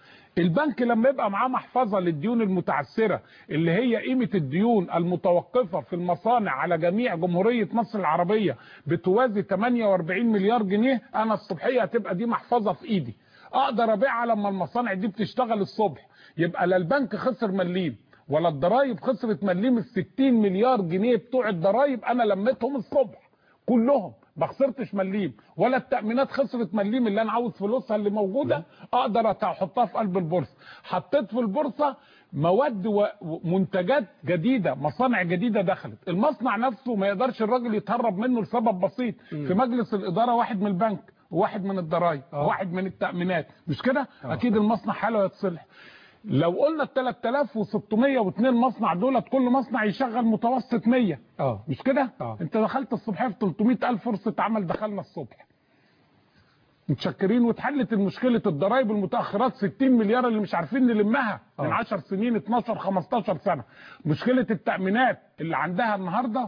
البنك لما يبقى معاه محفظه للديون المتعثره اللي هي قيمه الديون المتوقفه في المصانع على جميع جمهوريه مصر العربيه بتوازي 48 مليار جنيه انا الصبحيه هتبقى دي محفظه في ايدي اقدر ابيعها لما المصانع دي بتشتغل الصبح يبقى لا البنك خسر مليم ولا الضرايب خسرت مليم ال 60 مليار جنيه بتوع الضرايب انا لميتهم الصبح كلهم ما خسرتش مليم ولا التامينات خسرت مليم اللي انا عاوز فلوسها اللي موجوده اقدر أت- احطها في قلب البورصه حطيت في البورصه مواد و- ومنتجات جديده مصانع جديده دخلت المصنع نفسه ما يقدرش الراجل يتهرب منه لسبب بسيط في مجلس الاداره واحد من البنك وواحد من الضرايب آه. وواحد من التامينات مش كده آه. اكيد المصنع حاله يتصلح لو قلنا ال 3602 مصنع دولت كل مصنع يشغل متوسط 100 اه مش كده آه. انت دخلت الصبح في 300 الف فرصه عمل دخلنا الصبح متشكرين واتحلت المشكله الضرائب المتاخرات 60 مليار اللي مش عارفين نلمها من آه. 10 سنين 12 15 سنه مشكله التامينات اللي عندها النهارده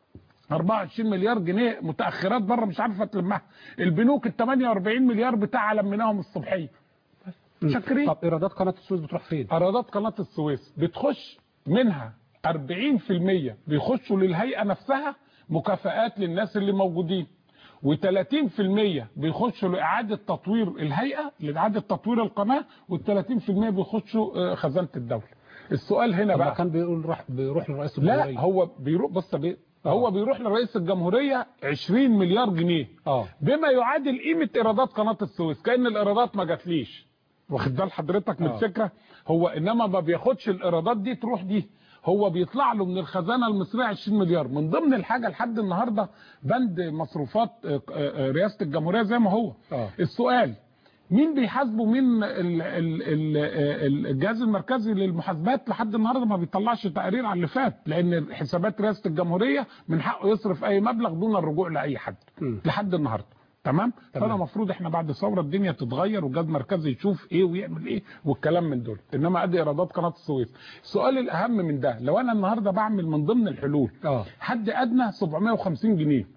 24 مليار جنيه متاخرات بره مش عارفه تلمها البنوك ال 48 مليار بتاعها لميناهم الصبحيه متشكرين طب ايرادات قناه السويس بتروح فين ايرادات قناه السويس بتخش منها 40% بيخشوا للهيئه نفسها مكافآت للناس اللي موجودين و30% بيخشوا لاعاده تطوير الهيئه لاعاده تطوير القناه وال30% بيخشوا آه، خزانه الدوله السؤال هنا طب ما بقى كان بيقول راح بيروح لرئيس الجمهوريه لا هو بيروح بص بي هو بيروح لرئيس الجمهوريه 20 مليار جنيه اه بما يعادل قيمه ايرادات قناه السويس كان الايرادات ما جاتليش واخد بال حضرتك من آه. الفكره هو انما ما بياخدش الايرادات دي تروح دي هو بيطلع له من الخزانه المصريه 20 مليار من ضمن الحاجه لحد النهارده بند مصروفات آه، آه، رئاسه الجمهوريه زي ما هو آه. السؤال مين بيحاسبه مين ال- ال- ال- ال- الجهاز المركزي للمحاسبات لحد النهارده ما بيطلعش تقارير على اللي فات لان حسابات رئاسه الجمهوريه من حقه يصرف اي مبلغ دون الرجوع لاي حد م. لحد النهارده تمام تمام. فانا المفروض احنا بعد ثوره الدنيا تتغير والجهاز المركزي يشوف ايه ويعمل ايه والكلام من دول انما ادي ايرادات قناه السويس السؤال الاهم من ده لو انا النهارده بعمل من ضمن الحلول اه حد ادنى 750 جنيه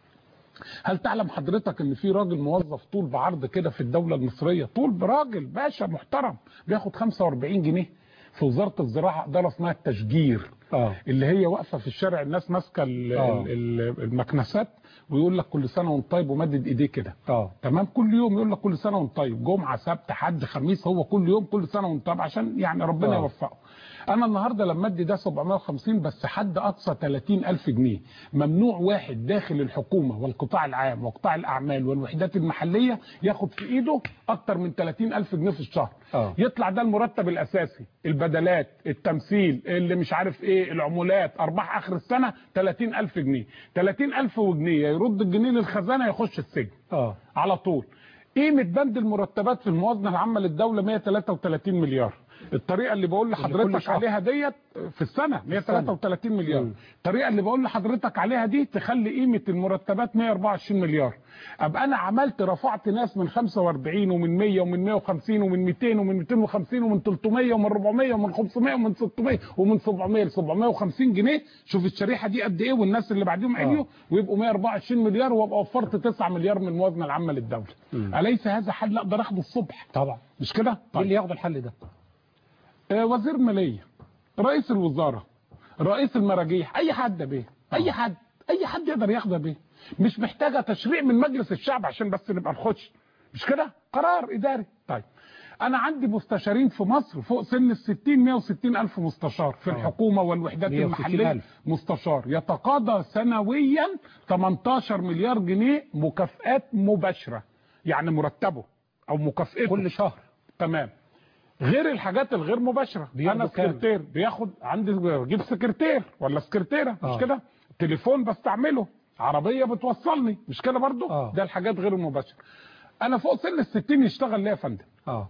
هل تعلم حضرتك ان في راجل موظف طول بعرض كده في الدوله المصريه طول براجل باشا محترم بياخد 45 جنيه في وزاره الزراعه اداره اسمها التشجير اه اللي هي واقفه في الشارع الناس ماسكه ال- آه. ال- المكنسات ويقول لك كل سنه وانت طيب ومدد ايديه كده اه تمام كل يوم يقول لك كل سنه وانت طيب جمعه سبت حد خميس هو كل يوم كل سنه وانت طيب عشان يعني ربنا آه. يوفقه انا النهارده لما ادي ده 750 بس حد اقصى 30000 جنيه ممنوع واحد داخل الحكومه والقطاع العام وقطاع الاعمال والوحدات المحليه ياخد في ايده اكتر من 30000 جنيه في الشهر آه. يطلع ده المرتب الاساسي البدلات التمثيل اللي مش عارف ايه العمولات ارباح اخر السنه 30000 جنيه 30000 جنيه يرد الجنيه للخزانه يخش السجن اه على طول قيمه بند المرتبات في الموازنه العامه للدوله 133 مليار الطريقه اللي بقول اللي كل لحضرتك شهر. عليها ديت في السنه 133 مليار مم. الطريقه اللي بقول لحضرتك عليها دي تخلي قيمه المرتبات 124 مليار ابقى انا عملت رفعت ناس من 45 ومن 100 ومن 150 ومن 200 ومن 250 ومن 300 ومن 400 ومن 500 ومن 600 ومن 700 ل 750 جنيه شوف الشريحه دي قد ايه والناس اللي بعديهم عليوا ويبقوا 124 مليار وابقى وفرت 9 مليار من الموازنه العامه للدوله مم. اليس هذا حل اقدر اخده الصبح طبعا مش كده مين اللي ياخد الحل ده آه، وزير ماليه رئيس الوزاره رئيس المراجيح اي حد بيه اي حد اي حد يقدر ياخدها بيه مش محتاجه تشريع من مجلس الشعب عشان بس نبقى نخش مش كده قرار اداري طيب انا عندي مستشارين في مصر فوق سن ال 60 160 الف مستشار في آه. الحكومه والوحدات 160 المحليه ألف. مستشار يتقاضى سنويا 18 مليار جنيه مكافآت مباشره يعني مرتبه او مكافئته كل شهر تمام غير الحاجات الغير مباشره بياخدوا انا كام؟ سكرتير بياخد عندي بجيب سكرتير ولا سكرتيره آه. مش كده تليفون بستعمله عربيه بتوصلني مش كده برضو آه. ده الحاجات غير المباشره انا فوق سن ال 60 يشتغل ليه يا فندم اه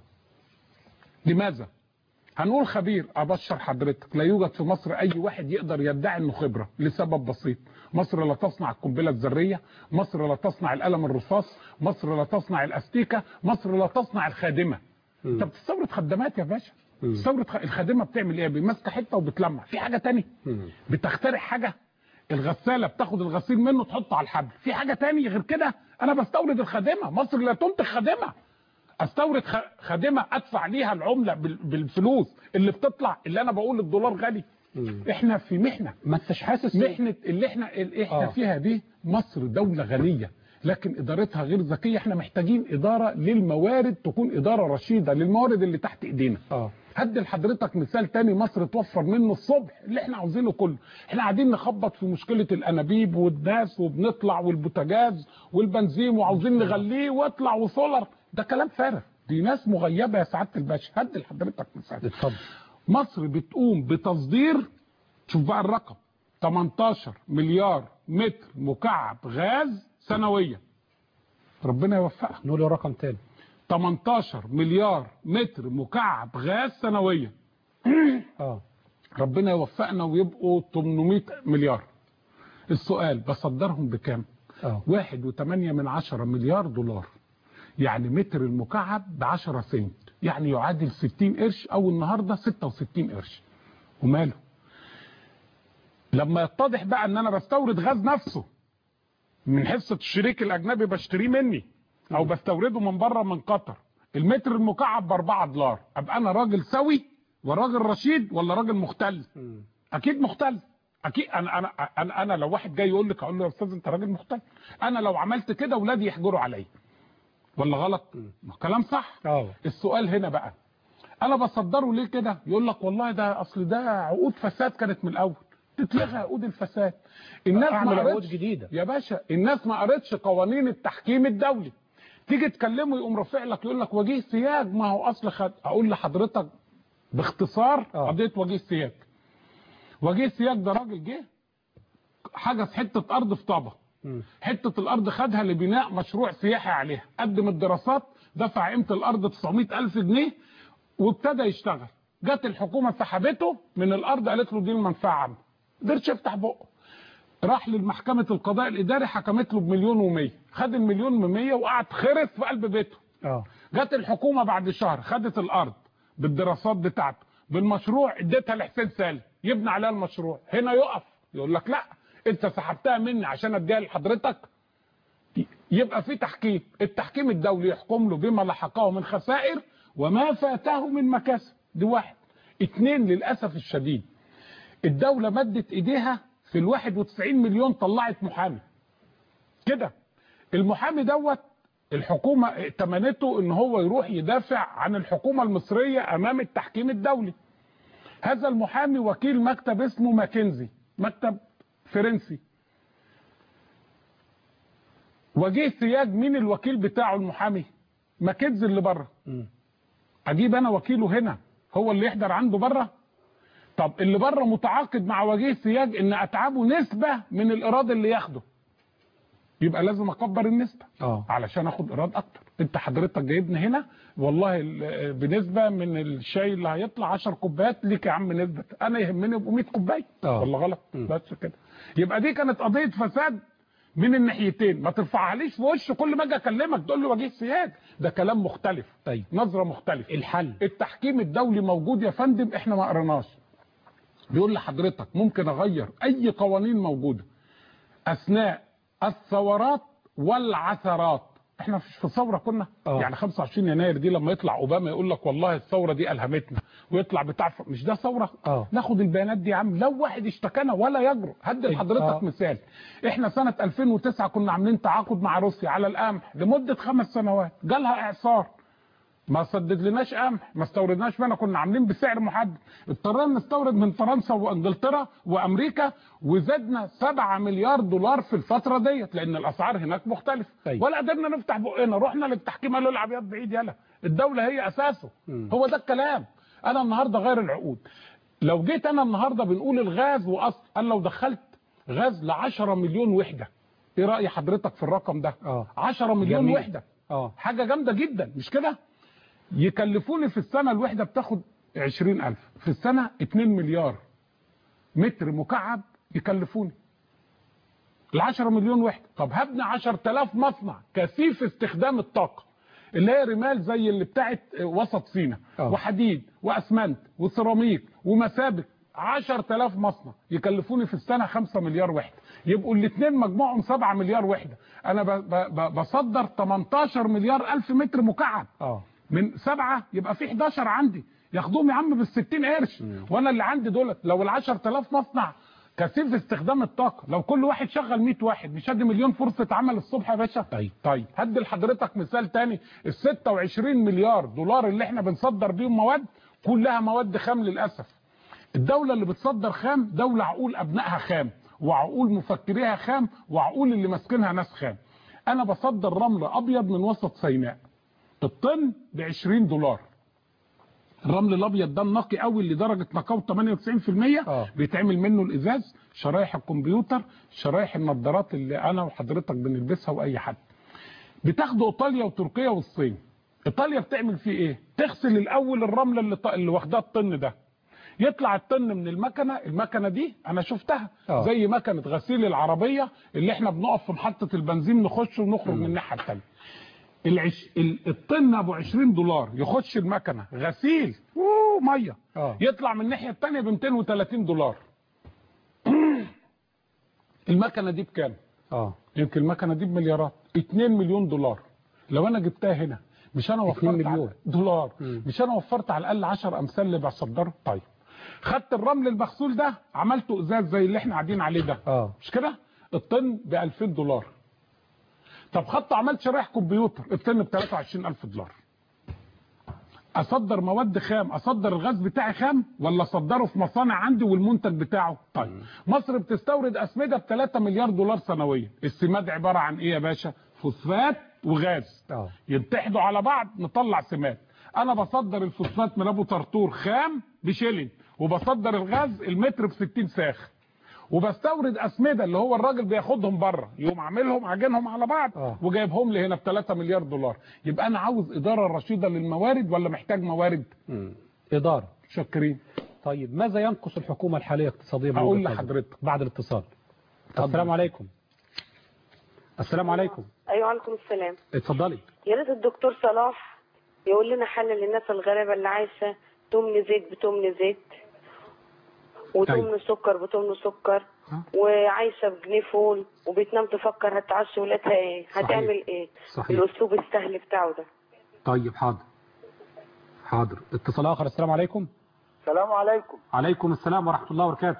لماذا هنقول خبير ابشر حضرتك لا يوجد في مصر اي واحد يقدر يدعي انه خبره لسبب بسيط مصر لا تصنع القنبله الذريه مصر لا تصنع القلم الرصاص مصر لا تصنع الاستيكه مصر لا تصنع الخادمه مم. انت بتستورد خدمات يا باشا مم. بتستورد خ... الخادمه بتعمل ايه ماسكه حته وبتلمع في حاجه تاني مم. بتخترع حاجه الغساله بتاخد الغسيل منه تحطه على الحبل في حاجه تاني غير كده انا بستورد الخادمه مصر لا تنتج خادمه استورد خ- خادمه ادفع ليها العمله بال- بالفلوس اللي بتطلع اللي انا بقول الدولار غالي مم. احنا في محنه ما انتش حاسس محنه اللي احنا اللي احنا آه. فيها دي مصر دوله غنيه لكن ادارتها غير ذكيه احنا محتاجين اداره للموارد تكون اداره رشيده للموارد اللي تحت ايدينا اه هدي لحضرتك مثال تاني مصر توفر منه الصبح اللي احنا عاوزينه كله احنا قاعدين نخبط في مشكله الانابيب والناس وبنطلع والبوتاجاز والبنزين وعاوزين نغليه واطلع وسولر ده كلام فارغ دي ناس مغيبه يا سعاده الباشا هدي لحضرتك مثال اتفضل مصر بتقوم بتصدير شوف بقى الرقم 18 مليار متر مكعب غاز سنويا ربنا يوفقها نقول رقم تاني 18 مليار متر مكعب غاز سنويا اه ربنا يوفقنا ويبقوا 800 مليار السؤال بصدرهم بكام اه واحد وثمانية من عشرة مليار دولار يعني متر المكعب ب 10 سنت يعني يعادل 60 قرش او النهارده 66 قرش وماله لما يتضح بقى ان انا بستورد غاز نفسه من حصه الشريك الاجنبي بشتريه مني او بستورده من بره من قطر المتر المكعب ب 4 دولار ابقى انا راجل سوي وراجل رشيد ولا راجل مختل اكيد مختل اكيد انا انا انا, أنا لو واحد جاي يقول لك اقول له يا استاذ انت راجل مختل انا لو عملت كده ولادي يحجروا عليا ولا غلط ما كلام صح اه السؤال هنا بقى انا بصدره ليه كده يقول لك والله ده اصل ده عقود فساد كانت من الاول تتلغى عقود الفساد الناس أعمل ما عقود قرتش جديدة. يا باشا الناس ما قرتش قوانين التحكيم الدولي تيجي تكلمه يقوم رافع لك يقول لك وجيه سياج ما هو اصل خد اقول لحضرتك باختصار آه. قضيه وجيه سياج وجيه سياج ده راجل جه حجز حته ارض في طابه مم. حته الارض خدها لبناء مشروع سياحي عليها قدم الدراسات دفع قيمه الارض 900 الف جنيه وابتدى يشتغل جت الحكومه سحبته من الارض قالت له دي المنفعه عامه قدرش يفتح بقه راح للمحكمه القضاء الاداري حكمت له بمليون و100 خد المليون و100 وقعد خرس في قلب بيته اه جت الحكومه بعد شهر خدت الارض بالدراسات بتاعته بالمشروع اديتها لحسين سالم يبني عليها المشروع هنا يقف يقول لك لا انت سحبتها مني عشان اديها لحضرتك يبقى في تحكيم التحكيم الدولي يحكم له بما لحقه من خسائر وما فاته من مكاسب دي واحد اتنين للاسف الشديد الدوله مدت ايديها في ال 91 مليون طلعت محامي كده المحامي دوت الحكومه ائتمنته ان هو يروح يدافع عن الحكومه المصريه امام التحكيم الدولي هذا المحامي وكيل مكتب اسمه ماكنزي مكتب فرنسي وجه سياج مين الوكيل بتاعه المحامي ماكنزي اللي بره مم. اجيب انا وكيله هنا هو اللي يحضر عنده بره طب اللي بره متعاقد مع وجيه سياج ان اتعابه نسبه من الايراد اللي ياخده يبقى لازم اكبر النسبه اه علشان اخد ايراد اكتر انت حضرتك جايبني هنا والله ال- بنسبه من الشاي اللي هيطلع 10 كوبايات ليك يا عم نسبه انا يهمني يبقوا 100 كوبايه آه. ولا غلط مم. بس كده يبقى دي كانت قضيه فساد من الناحيتين ما ترفعهاليش في وش كل ما اجي اكلمك تقول لي وجيه سياج ده كلام مختلف طيب نظره مختلفه الحل التحكيم الدولي موجود يا فندم احنا ما قريناش بيقول لحضرتك ممكن اغير اي قوانين موجوده اثناء الثورات والعثرات احنا مش في ثوره كنا آه. يعني 25 يناير دي لما يطلع اوباما يقول لك والله الثوره دي الهمتنا ويطلع بتاع ف- مش ده ثوره آه. ناخد البيانات دي يا عم لو واحد اشتكانا ولا يجرؤ هدي آه. لحضرتك مثال احنا سنه 2009 كنا عاملين تعاقد مع روسيا على القمح لمده خمس سنوات جالها اعصار ما سدد لناش قمح ما استوردناش منها كنا عاملين بسعر محدد اضطرينا نستورد من فرنسا وانجلترا وامريكا وزدنا 7 مليار دولار في الفتره ديت لان الاسعار هناك مختلفه طيب. ولا قدرنا نفتح بقنا رحنا للتحكيم قالوا العب يد بعيد يلا الدوله هي اساسه مم. هو ده الكلام انا النهارده غير العقود لو جيت انا النهارده بنقول الغاز واصل انا لو دخلت غاز ل 10 مليون وحده ايه راي حضرتك في الرقم ده اه 10 مليون جميل. وحده اه حاجة جامدة جدا مش كده يكلفوني في السنة الوحدة بتاخد عشرين ألف في السنة اتنين مليار متر مكعب يكلفوني العشرة مليون وحدة طب هبني عشر تلاف مصنع كثيف استخدام الطاقة اللي هي رمال زي اللي بتاعت وسط سينا آه. وحديد واسمنت وسيراميك ومسابك 10000 مصنع يكلفوني في السنه 5 مليار وحده يبقوا الاثنين مجموعهم 7 مليار وحده انا ب- ب- ب- بصدر 18 مليار الف متر مكعب اه من سبعة يبقى في 11 عندي ياخدوهم يا عم بال 60 قرش وانا اللي عندي دولت لو ال 10000 مصنع كثيف استخدام الطاقه لو كل واحد شغل 100 واحد مش هدي مليون فرصه عمل الصبح يا باشا طيب. طيب هدي لحضرتك مثال تاني ال 26 مليار دولار اللي احنا بنصدر بيهم مواد كلها مواد خام للاسف الدولة اللي بتصدر خام دولة عقول أبنائها خام وعقول مفكريها خام وعقول اللي ماسكينها ناس خام أنا بصدر رمل أبيض من وسط سيناء الطن ب 20 دولار الرمل الابيض ده النقي قوي لدرجه نقاوه 98% آه. بيتعمل منه الازاز شرايح الكمبيوتر شرايح النظارات اللي انا وحضرتك بنلبسها واي حد بتاخده ايطاليا وتركيا والصين ايطاليا بتعمل فيه ايه تغسل الاول الرمله اللي, ط- اللي واخداه الطن ده يطلع الطن من المكنه المكنه دي انا شفتها آه. زي مكنه غسيل العربيه اللي احنا بنقف في محطه البنزين نخش ونخرج من الناحيه الثانيه العش... ال- الطن ابو 20 دولار يخش المكنه غسيل اوه ميه آه. يطلع من الناحيه الثانيه ب 230 دولار المكنه دي بكام اه يمكن المكنه دي بمليارات 2 مليون دولار لو انا جبتها هنا مش انا وفرت 2 مليون. على دولار مم. مش انا وفرت على الاقل 10 امثال اللي بصدره طيب خدت الرمل المغسول ده عملته ازاز زي اللي احنا قاعدين عليه ده اه مش كده الطن ب 2000 دولار طب خدت عملت شرايح كمبيوتر الطن ب 23000 دولار اصدر مواد خام اصدر الغاز بتاعي خام ولا اصدره في مصانع عندي والمنتج بتاعه طيب مصر بتستورد اسمده ب 3 مليار دولار سنويا السماد عباره عن ايه يا باشا فوسفات وغاز اه يتحدوا على بعض نطلع سمات انا بصدر الفوسفات من ابو طرطور خام بشيلين وبصدر الغاز المتر ب 60 ساخ وبستورد اسمده اللي هو الراجل بياخدهم بره يقوم عاملهم عاجنهم على بعض آه. وجايبهم لي هنا ب 3 مليار دولار يبقى انا عاوز اداره رشيده للموارد ولا محتاج موارد مم. اداره شاكرين طيب ماذا ينقص الحكومه الحاليه اقتصاديا من هقول وجهة نظرك؟ لحضرتك. بعد الاتصال السلام عليكم السلام عليكم ايوه عليكم السلام اتفضلي يا ريت الدكتور صلاح يقول لنا حل للناس الغلابه اللي عايشه تمن زيت بتمن زيت وتمن سكر بتمن سكر ها؟ وعايشه بجنيه فول وبتنام تفكر هتعشي ولادها ايه صحيح. هتعمل ايه صحيح. الاسلوب السهل بتاعه ده طيب حاضر حاضر اتصال اخر السلام عليكم السلام عليكم عليكم السلام ورحمه الله وبركاته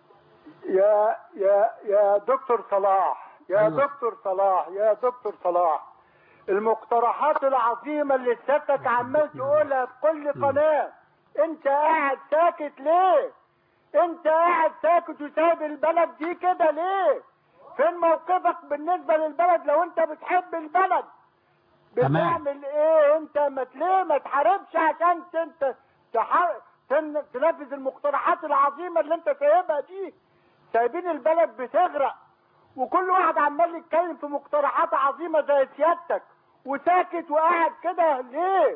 يا يا يا دكتور صلاح يا أيوة. دكتور صلاح يا دكتور صلاح المقترحات العظيمة اللي سيادتك عمال تقولها في كل قناة انت قاعد ساكت ليه انت قاعد ساكت وسايب البلد دي كده ليه فين موقفك بالنسبة للبلد لو انت بتحب البلد تمام. بتعمل ايه انت ما ليه ما تحاربش عشان انت تح... تن... تنفذ المقترحات العظيمة اللي انت سايبها دي سايبين البلد بتغرق وكل واحد عمال يتكلم في مقترحات عظيمة زي سيادتك وساكت وقاعد كده ليه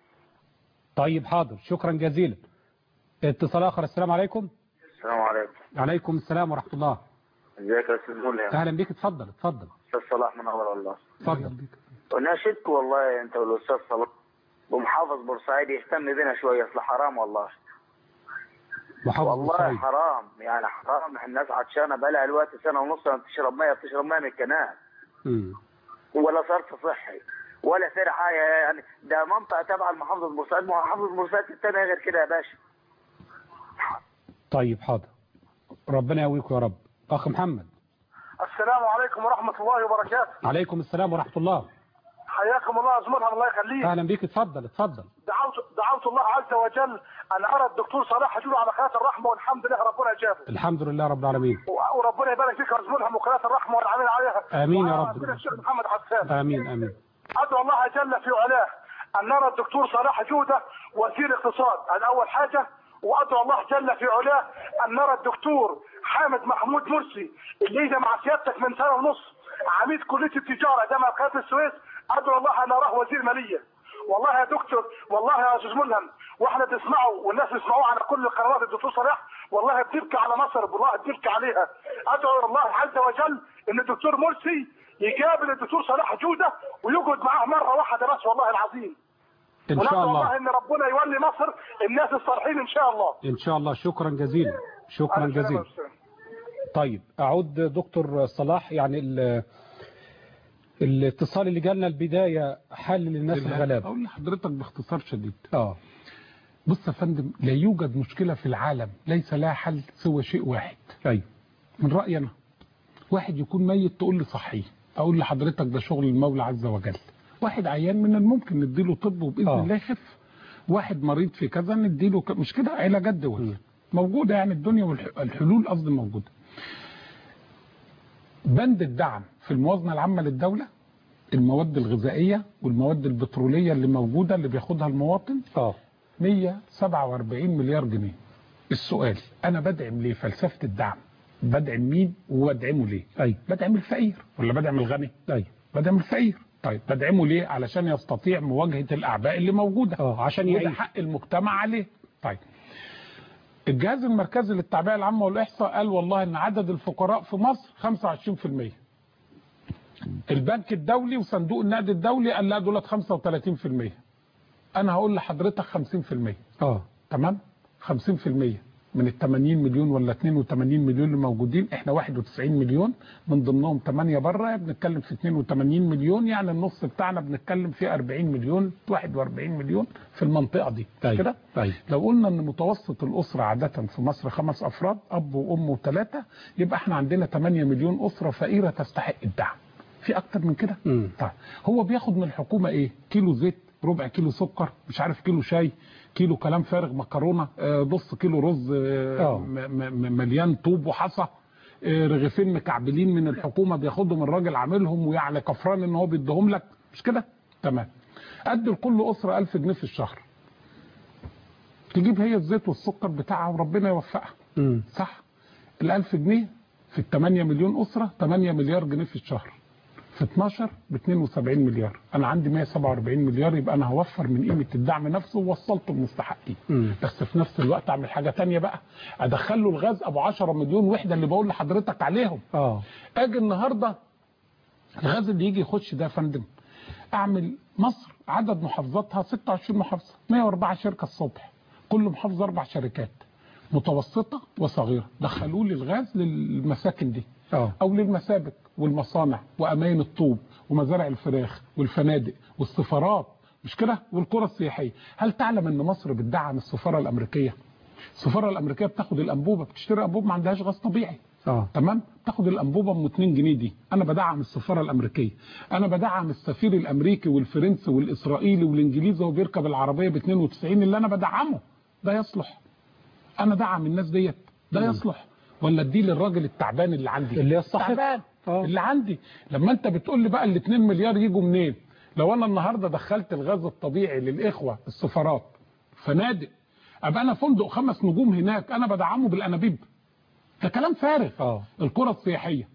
طيب حاضر شكرا جزيلا اتصال اخر السلام عليكم السلام عليكم عليكم السلام ورحمه الله ازيك يا استاذ ملهم اهلا بك اتفضل اتفضل استاذ صلاح من اول الله اتفضل وناشدك والله انت والاستاذ صلاح ومحافظ بورسعيد يهتم بنا شويه اصل حرام والله محافظ والله بورسعيد حرام يعني حرام الناس عطشانه بقالها دلوقتي سنه ونص ما بتشرب ميه بتشرب ميه من الكنال مم. ولا صرف صحي ولا سير حاجه يعني ده منطقه تبع المحافظه بورسعيد ما هو محافظه بورسعيد الثانيه غير كده يا باشا طيب حاضر ربنا يقويكم يا رب اخ محمد السلام عليكم ورحمة الله وبركاته عليكم السلام ورحمه الله حياكم الله أزمتها الله يخليك اهلا بك اتفضل اتفضل دعوت دعوت الله عز وجل أن أرى الدكتور صلاح حجوله على قناة الرحمة والحمد لله ربنا جابه الحمد لله رب العالمين و- وربنا يبارك فيك ويزمنها وقناة الرحمة والعاملين عليها آمين يا وعلى رب. رسول الشيخ محمد حسان امين امين أدعو الله جل في علاه أن نرى الدكتور صلاح جودة وزير اقتصاد هذا أول حاجة وأدعو الله جل في علاه أن نرى الدكتور حامد محمود مرسي اللي اجى مع سيادتك من سنة ونص عميد كلية التجارة جامعة قناة السويس أدعو الله أن نراه وزير مالية والله يا دكتور والله يا أستاذ ملهم واحنا بنسمعه والناس بيسمعوه على كل قنوات الدكتور صلاح والله بتبكي على مصر والله بتبكي عليها ادعو الله عز وجل ان الدكتور مرسي يقابل الدكتور صلاح جوده ويقعد معاه مره واحده بس والله العظيم ان وندعو شاء الله الله ان ربنا يولي مصر الناس الصالحين ان شاء الله ان شاء الله شكرا جزيلا شكرا السلام جزيلا عليكم. طيب اعود دكتور صلاح يعني ال- الاتصال اللي جالنا البدايه حل للناس الغلابه اقول لحضرتك باختصار شديد اه بص يا فندم لا يوجد مشكله في العالم ليس لها حل سوى شيء واحد ايوه من رايي انا واحد يكون ميت تقول لي صحيه اقول لحضرتك ده شغل المولى عز وجل واحد عيان من الممكن نديله طب وباذن آه. الله يخف واحد مريض في كذا نديله ك... مش كده علاجات دول موجوده يعني الدنيا والحلول قصدي موجوده بند الدعم في الموازنه العامه للدوله المواد الغذائيه والمواد البتروليه اللي موجوده اللي بياخدها المواطن اه 147 مليار جنيه السؤال انا بدعم ليه فلسفه الدعم بدعم مين وبدعمه ليه ايوه بدعم الفقير ولا بدعم الغني ايوه بدعم الفقير طيب بدعمه ليه علشان يستطيع مواجهه الاعباء اللي موجوده اه عشان وده يعيش حق المجتمع عليه طيب الجهاز المركزي للتعبئه العامه والاحصاء قال والله ان عدد الفقراء في مصر 25% البنك الدولي وصندوق النقد الدولي قال لا دولت 35% انا هقول لحضرتك 50% اه تمام 50% من ال 80 مليون ولا 82 مليون اللي موجودين احنا 91 مليون من ضمنهم 8 بره بنتكلم في 82 مليون يعني النص بتاعنا بنتكلم في 40 مليون 41 مليون في المنطقه دي طيب. كده طيب. لو قلنا ان متوسط الاسره عاده في مصر خمس افراد اب وام وثلاثه يبقى احنا عندنا 8 مليون اسره فقيره تستحق الدعم في اكتر من كده مم. طيب هو بياخد من الحكومه ايه كيلو زيت ربع كيلو سكر مش عارف كيلو شاي كيلو كلام فارغ مكرونه آه، نص كيلو رز آه، آه. م- م- مليان طوب وحصى آه، رغيفين مكعبلين من الحكومه بياخدهم الراجل عاملهم ويعني كفران ان هو بيديهم لك مش كده تمام قد لكل اسره 1000 جنيه في الشهر تجيب هي الزيت والسكر بتاعها وربنا يوفقها مم. صح ال 1000 جنيه في ال 8 مليون اسره 8 مليار جنيه في الشهر في 12 ب 72 مليار انا عندي 147 مليار يبقى انا هوفر من قيمه الدعم نفسه ووصلته لمستحقيه مم. بس في نفس الوقت اعمل حاجه تانية بقى ادخل له الغاز ابو 10 مليون وحده اللي بقول لحضرتك عليهم اه اجي النهارده الغاز اللي يجي يخش ده يا فندم اعمل مصر عدد محافظاتها 26 محافظه 104 شركه الصبح كل محافظه اربع شركات متوسطه وصغيره دخلوا لي الغاز للمساكن دي اه او للمسابك والمصانع واماين الطوب ومزارع الفراخ والفنادق والسفارات مش كده والقرى السياحيه هل تعلم ان مصر بتدعم السفاره الامريكيه السفاره الامريكيه بتاخد الانبوبه بتشتري انبوبه ما عندهاش غاز طبيعي اه تمام تاخد الانبوبه ام 2 جنيه دي انا بدعم السفاره الامريكيه انا بدعم السفير الامريكي والفرنسي والاسرائيلي والانجليزي وهو بيركب العربيه ب 92 اللي انا بدعمه ده يصلح انا دعم الناس ديت ده يصلح ولا اديه للراجل التعبان اللي عندي اللي يستحق. تعبان آه. اللي عندي لما انت بتقول لي بقى ال 2 مليار يجوا منين لو انا النهارده دخلت الغاز الطبيعي للاخوه السفارات فنادق ابقى انا فندق خمس نجوم هناك انا بدعمه بالانابيب ده كلام فارغ اه القرى السياحيه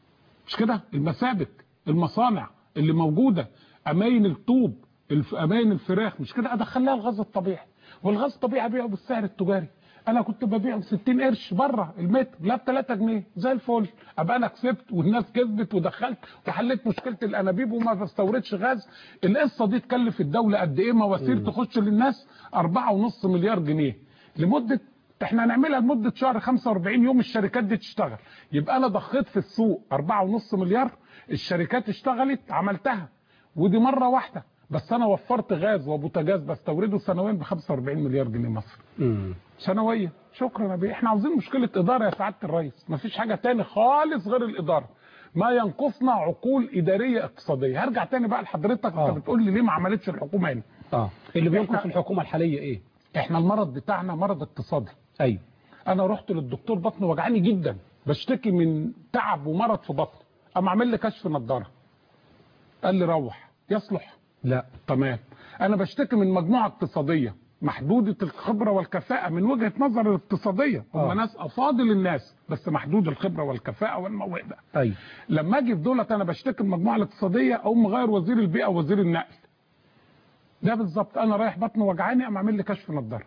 مش كده المسابك المصانع اللي موجوده اماين الطوب الف... اماين الفراخ مش كده ادخل لها الغاز الطبيعي والغاز الطبيعي ابيعه بالسعر التجاري انا كنت ببيعه ب 60 قرش بره المتر لا ب 3 جنيه زي الفل ابقى انا كسبت والناس كسبت ودخلت وحليت مشكله الانابيب وما بستوردش غاز القصه دي تكلف الدوله قد ايه مواسير تخش للناس 4.5 مليار جنيه لمده احنا هنعملها لمده شهر 45 يوم الشركات دي تشتغل يبقى انا ضخيت في السوق 4.5 مليار الشركات اشتغلت عملتها ودي مره واحده بس انا وفرت غاز وبوتاجاز بستورده سنويا ب 45 مليار جنيه مصري مم. سنويا شكرا يا بيه احنا عاوزين مشكله اداره يا سعاده الرئيس مفيش حاجه تاني خالص غير الاداره ما ينقصنا عقول اداريه اقتصاديه هرجع تاني بقى لحضرتك آه. انت بتقول لي ليه ما عملتش الحكومه هنا اه اللي بينقص إحنا- الحكومه الحاليه ايه احنا المرض بتاعنا مرض اقتصادي ايوه انا رحت للدكتور بطن وجعاني جدا بشتكي من تعب ومرض في بطني قام عامل لي كشف نضاره قال لي روح يصلح لا تمام انا بشتكي من مجموعه اقتصاديه محدوده الخبره والكفاءه من وجهه نظر الاقتصاديه هم آه. ناس افاضل الناس بس محدود الخبره والكفاءه والموهبه ايوه لما اجي في دولت انا بشتكي من المجموعه الاقتصاديه اقوم مغير وزير البيئه ووزير النقل ده بالظبط انا رايح بطن وجعاني قام عامل لي كشف نضاره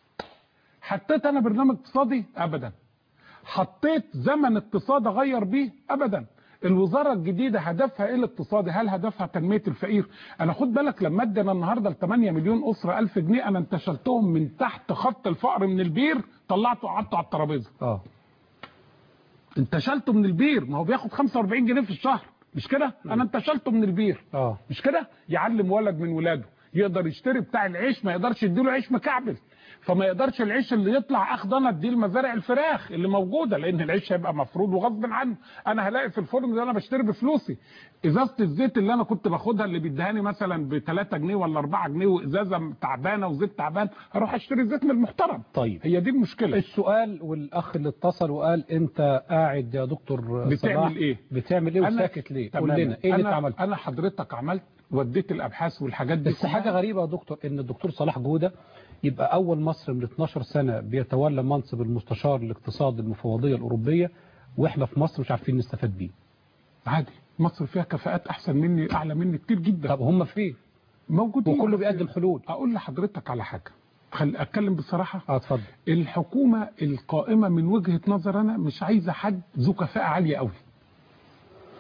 حطيت انا برنامج اقتصادي ابدا حطيت زمن اقتصادي اغير بيه ابدا الوزاره الجديده هدفها ايه الاقتصادي هل هدفها تنميه الفقير انا خد بالك لما ادي انا النهارده ل 8 مليون اسره 1000 جنيه انا انتشلتهم من تحت خط الفقر من البير طلعته قعدته على الترابيزه اه انتشلته من البير ما هو بياخد 45 جنيه في الشهر مش كده انا انتشلته من البير اه مش كده يعلم ولد من ولاده يقدر يشتري بتاع العيش ما يقدرش يديله عيش مكعبل فما يقدرش العيش اللي يطلع اخد انا اديه لمزارع الفراخ اللي موجوده لان العيش هيبقى مفروض وغصب عنه انا هلاقي في الفرن ده انا بشتري بفلوسي ازازه الزيت اللي انا كنت باخدها اللي بيديهاني مثلا ب 3 جنيه ولا 4 جنيه وازازه تعبانه وزيت تعبان هروح اشتري زيت من المحترم طيب هي دي المشكله السؤال والاخ اللي اتصل وقال انت قاعد يا دكتور بتعمل صلاح إيه؟ بتعمل ايه أنا- وساكت ليه قول تمام. لنا ايه اللي انت أنا- عملته انا حضرتك عملت وديت الابحاث والحاجات دي بس كلها. حاجه غريبه يا دكتور ان الدكتور صلاح جوده يبقى اول مصر من 12 سنه بيتولى منصب المستشار الاقتصادي المفوضيه الاوروبيه واحنا في مصر مش عارفين نستفاد بيه عادي مصر فيها كفاءات احسن مني اعلى مني كتير جدا طب هم فين موجودين وكله بيقدم حلول اقول لحضرتك على حاجه خل اتكلم بصراحه اه اتفضل الحكومه القائمه من وجهه نظر انا مش عايزه حد ذو كفاءه عاليه قوي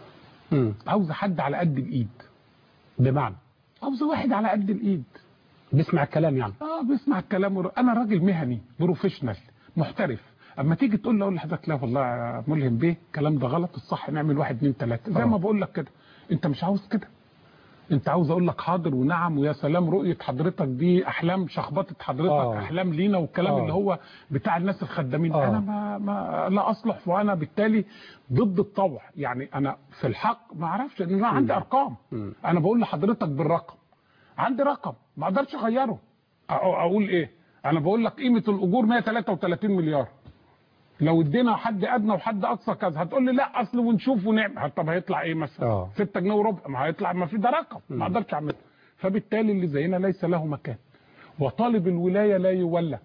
مم. عاوزه حد على قد الايد بمعنى عاوزه واحد على قد الايد بيسمع الكلام يعني اه بيسمع الكلام ور... انا راجل مهني بروفيشنال محترف اما تيجي تقول له اقول لحضرتك لا والله يا ملهم بيه الكلام ده غلط الصح نعمل واحد اتنين تلاته زي آه. ما بقول لك كده انت مش عاوز كده انت عاوز اقول لك حاضر ونعم ويا سلام رؤيه حضرتك دي احلام شخبطه حضرتك آه. احلام لينا والكلام آه. اللي هو بتاع الناس الخدامين آه. انا ما, ما لا اصلح وانا بالتالي ضد الطوع يعني انا في الحق ما اعرفش ان انا عندي ارقام مم. انا بقول لحضرتك بالرقم عندي رقم ما اقدرش اغيره أو- اقول ايه انا بقول لك قيمه الاجور 133 مليار لو ادينا حد ادنى وحد اقصى كذا هتقول لي لا اصل ونشوف ونعمل طب هيطلع ايه مثلا آه. 6 جنيه وربع ما هيطلع ما في ده رقم ما اقدرش اعمله فبالتالي اللي زينا ليس له مكان وطالب الولايه لا يولى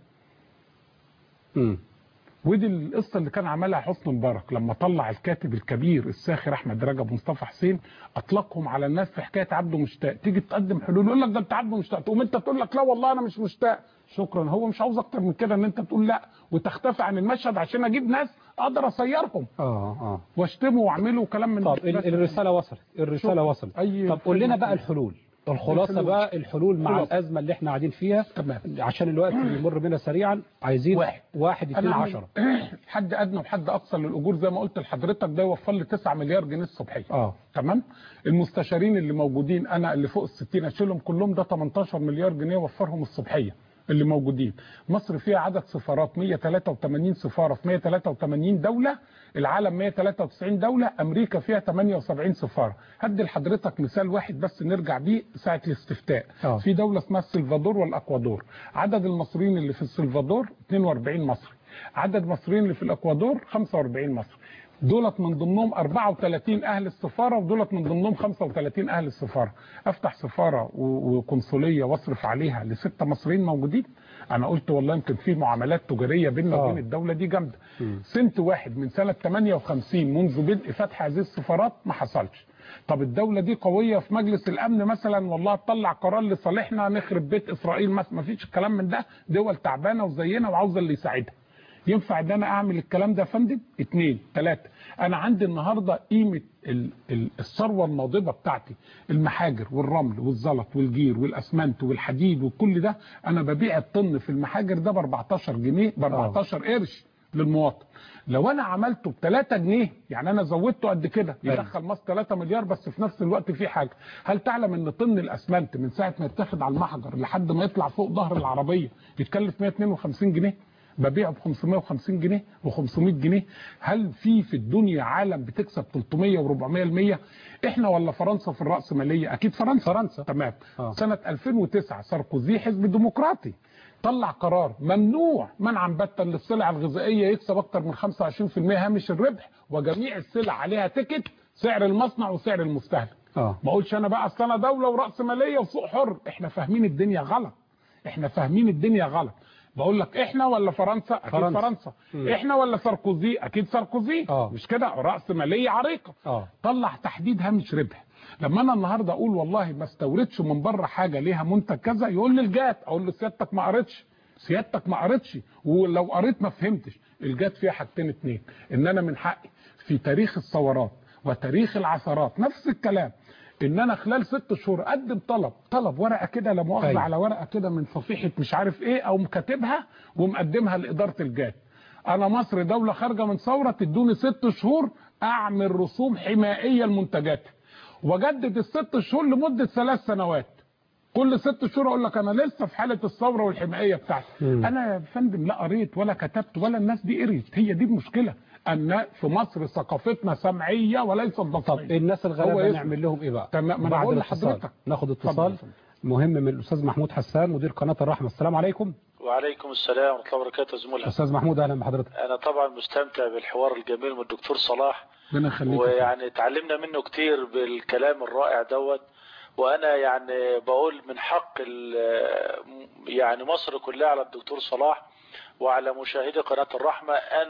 مم. ودي القصه اللي كان عملها حسني مبارك لما طلع الكاتب الكبير الساخر احمد رجب مصطفى حسين اطلقهم على الناس في حكايه عبده مشتاق تيجي تقدم حلول يقول لك ده انت عبده مشتاق تقوم انت تقول لك لا والله انا مش مشتاق شكرا هو مش عاوز اكتر من كده ان انت تقول لا وتختفي عن المشهد عشان اجيب ناس اقدر اصيرهم اه اه واشتمه واعمله وكلام من طب ده. ال- الرساله وصلت الرساله شكرا. وصلت أي طب قول لنا خدمة. بقى الحلول الخلاصه الحلول. بقى الحلول مع خلاص. الازمه اللي احنا قاعدين فيها تمام. عشان الوقت بيمر بينا سريعا عايزين واحد. واحد اتنين انا عشرة عامل حد ادنى وحد اقصى للاجور زي ما قلت لحضرتك ده يوفر لي 9 مليار جنيه الصبحيه اه تمام المستشارين اللي موجودين انا اللي فوق ال 60 اشيلهم كلهم ده 18 مليار جنيه وفرهم الصبحيه اللي موجودين مصر فيها عدد سفارات 183 سفاره في 183 دوله العالم 193 دوله امريكا فيها 78 سفاره هدي لحضرتك مثال واحد بس نرجع بيه ساعه الاستفتاء آه. في دوله اسمها السلفادور والاكوادور عدد المصريين اللي في السلفادور 42 مصري عدد المصريين اللي في الاكوادور 45 مصري دولت من ضمنهم 34 اهل السفاره ودولت من ضمنهم 35 اهل السفاره افتح سفاره و- وقنصليه واصرف عليها لسته مصريين موجودين انا قلت والله يمكن في معاملات تجاريه بيننا آه. وبين الدوله دي جامده سنت واحد من سنه 58 منذ بدء فتح هذه السفارات ما حصلش طب الدولة دي قوية في مجلس الأمن مثلا والله تطلع قرار لصالحنا نخرب بيت إسرائيل مثلا ما فيش الكلام من ده دول تعبانة وزينا وعاوزة اللي يساعدها ينفع ان انا اعمل الكلام ده يا فندم اتنين تلاتة انا عندي النهاردة قيمة ال- ال- الثروة الناضبة بتاعتي المحاجر والرمل والزلط والجير والاسمنت والحديد وكل ده انا ببيع الطن في المحاجر ده ب 14 جنيه ب 14 قرش للمواطن لو انا عملته ب 3 جنيه يعني انا زودته قد كده يدخل مصر 3 مليار بس في نفس الوقت في حاجه هل تعلم ان طن الاسمنت من ساعه ما يتاخد على المحجر لحد ما يطلع فوق ظهر العربيه يتكلف 152 جنيه ببيعه ب 550 جنيه و500 جنيه هل في في الدنيا عالم بتكسب 300 و400 المية احنا ولا فرنسا في الرأسمالية اكيد فرنسا فرنسا. تمام آه. سنة 2009 ساركوزي حزب ديمقراطي طلع قرار ممنوع منعا باتا للسلع الغذائيه يكسب اكتر من 25% هامش الربح وجميع السلع عليها تيكت سعر المصنع وسعر المستهلك اه ما اقولش انا بقى اصل انا دوله وراس ماليه وسوق حر احنا فاهمين الدنيا غلط احنا فاهمين الدنيا غلط بقول لك احنا ولا فرنسا اكيد فرنسا. فرنسا, فرنسا. احنا ولا ساركوزي اكيد ساركوزي آه. مش كده راس ماليه عريقه اه طلع تحديد هامش ربح لما انا النهارده اقول والله ما استوردش من بره حاجه ليها منتج كذا يقول لي الجات اقول له سيادتك ما قريتش سيادتك ما قريتش ولو قريت ما فهمتش الجات فيها حاجتين اتنين ان انا من حقي في تاريخ الثورات وتاريخ العثرات نفس الكلام ان انا خلال ست شهور اقدم طلب طلب ورقه كده لا مؤاخذه أيوة. على ورقه كده من صفيحه مش عارف ايه او مكاتبها ومقدمها لاداره الجات انا مصر دوله خارجه من ثوره تدوني ست شهور اعمل رسوم حمائيه لمنتجاتي واجدد الست شهور لمده ثلاث سنوات كل ست شهور اقول لك انا لسه في حاله الثوره والحمائيه بتاعتي مم. انا يا فندم لا قريت ولا كتبت ولا الناس دي قريت هي دي المشكله ان في مصر ثقافتنا سمعيه وليست طب بصريه الناس هو الغلابه يسمع. نعمل لهم ايه بقى تمام، ما أنا بعد بقول الاتصال. لحضرتك. ناخد اتفضل اتصال يا فندم. مهم من الاستاذ محمود حسان مدير قناه الرحمه السلام عليكم وعليكم السلام ورحمة الله وبركاته زميلها استاذ محمود اهلا بحضرتك أنا طبعا مستمتع بالحوار الجميل من الدكتور صلاح ربنا يخليك يا ويعني تعلمنا منه كتير بالكلام الرائع دوت وأنا يعني بقول من حق ال- يعني مصر كلها على الدكتور صلاح وعلى مشاهدي قناة الرحمة أن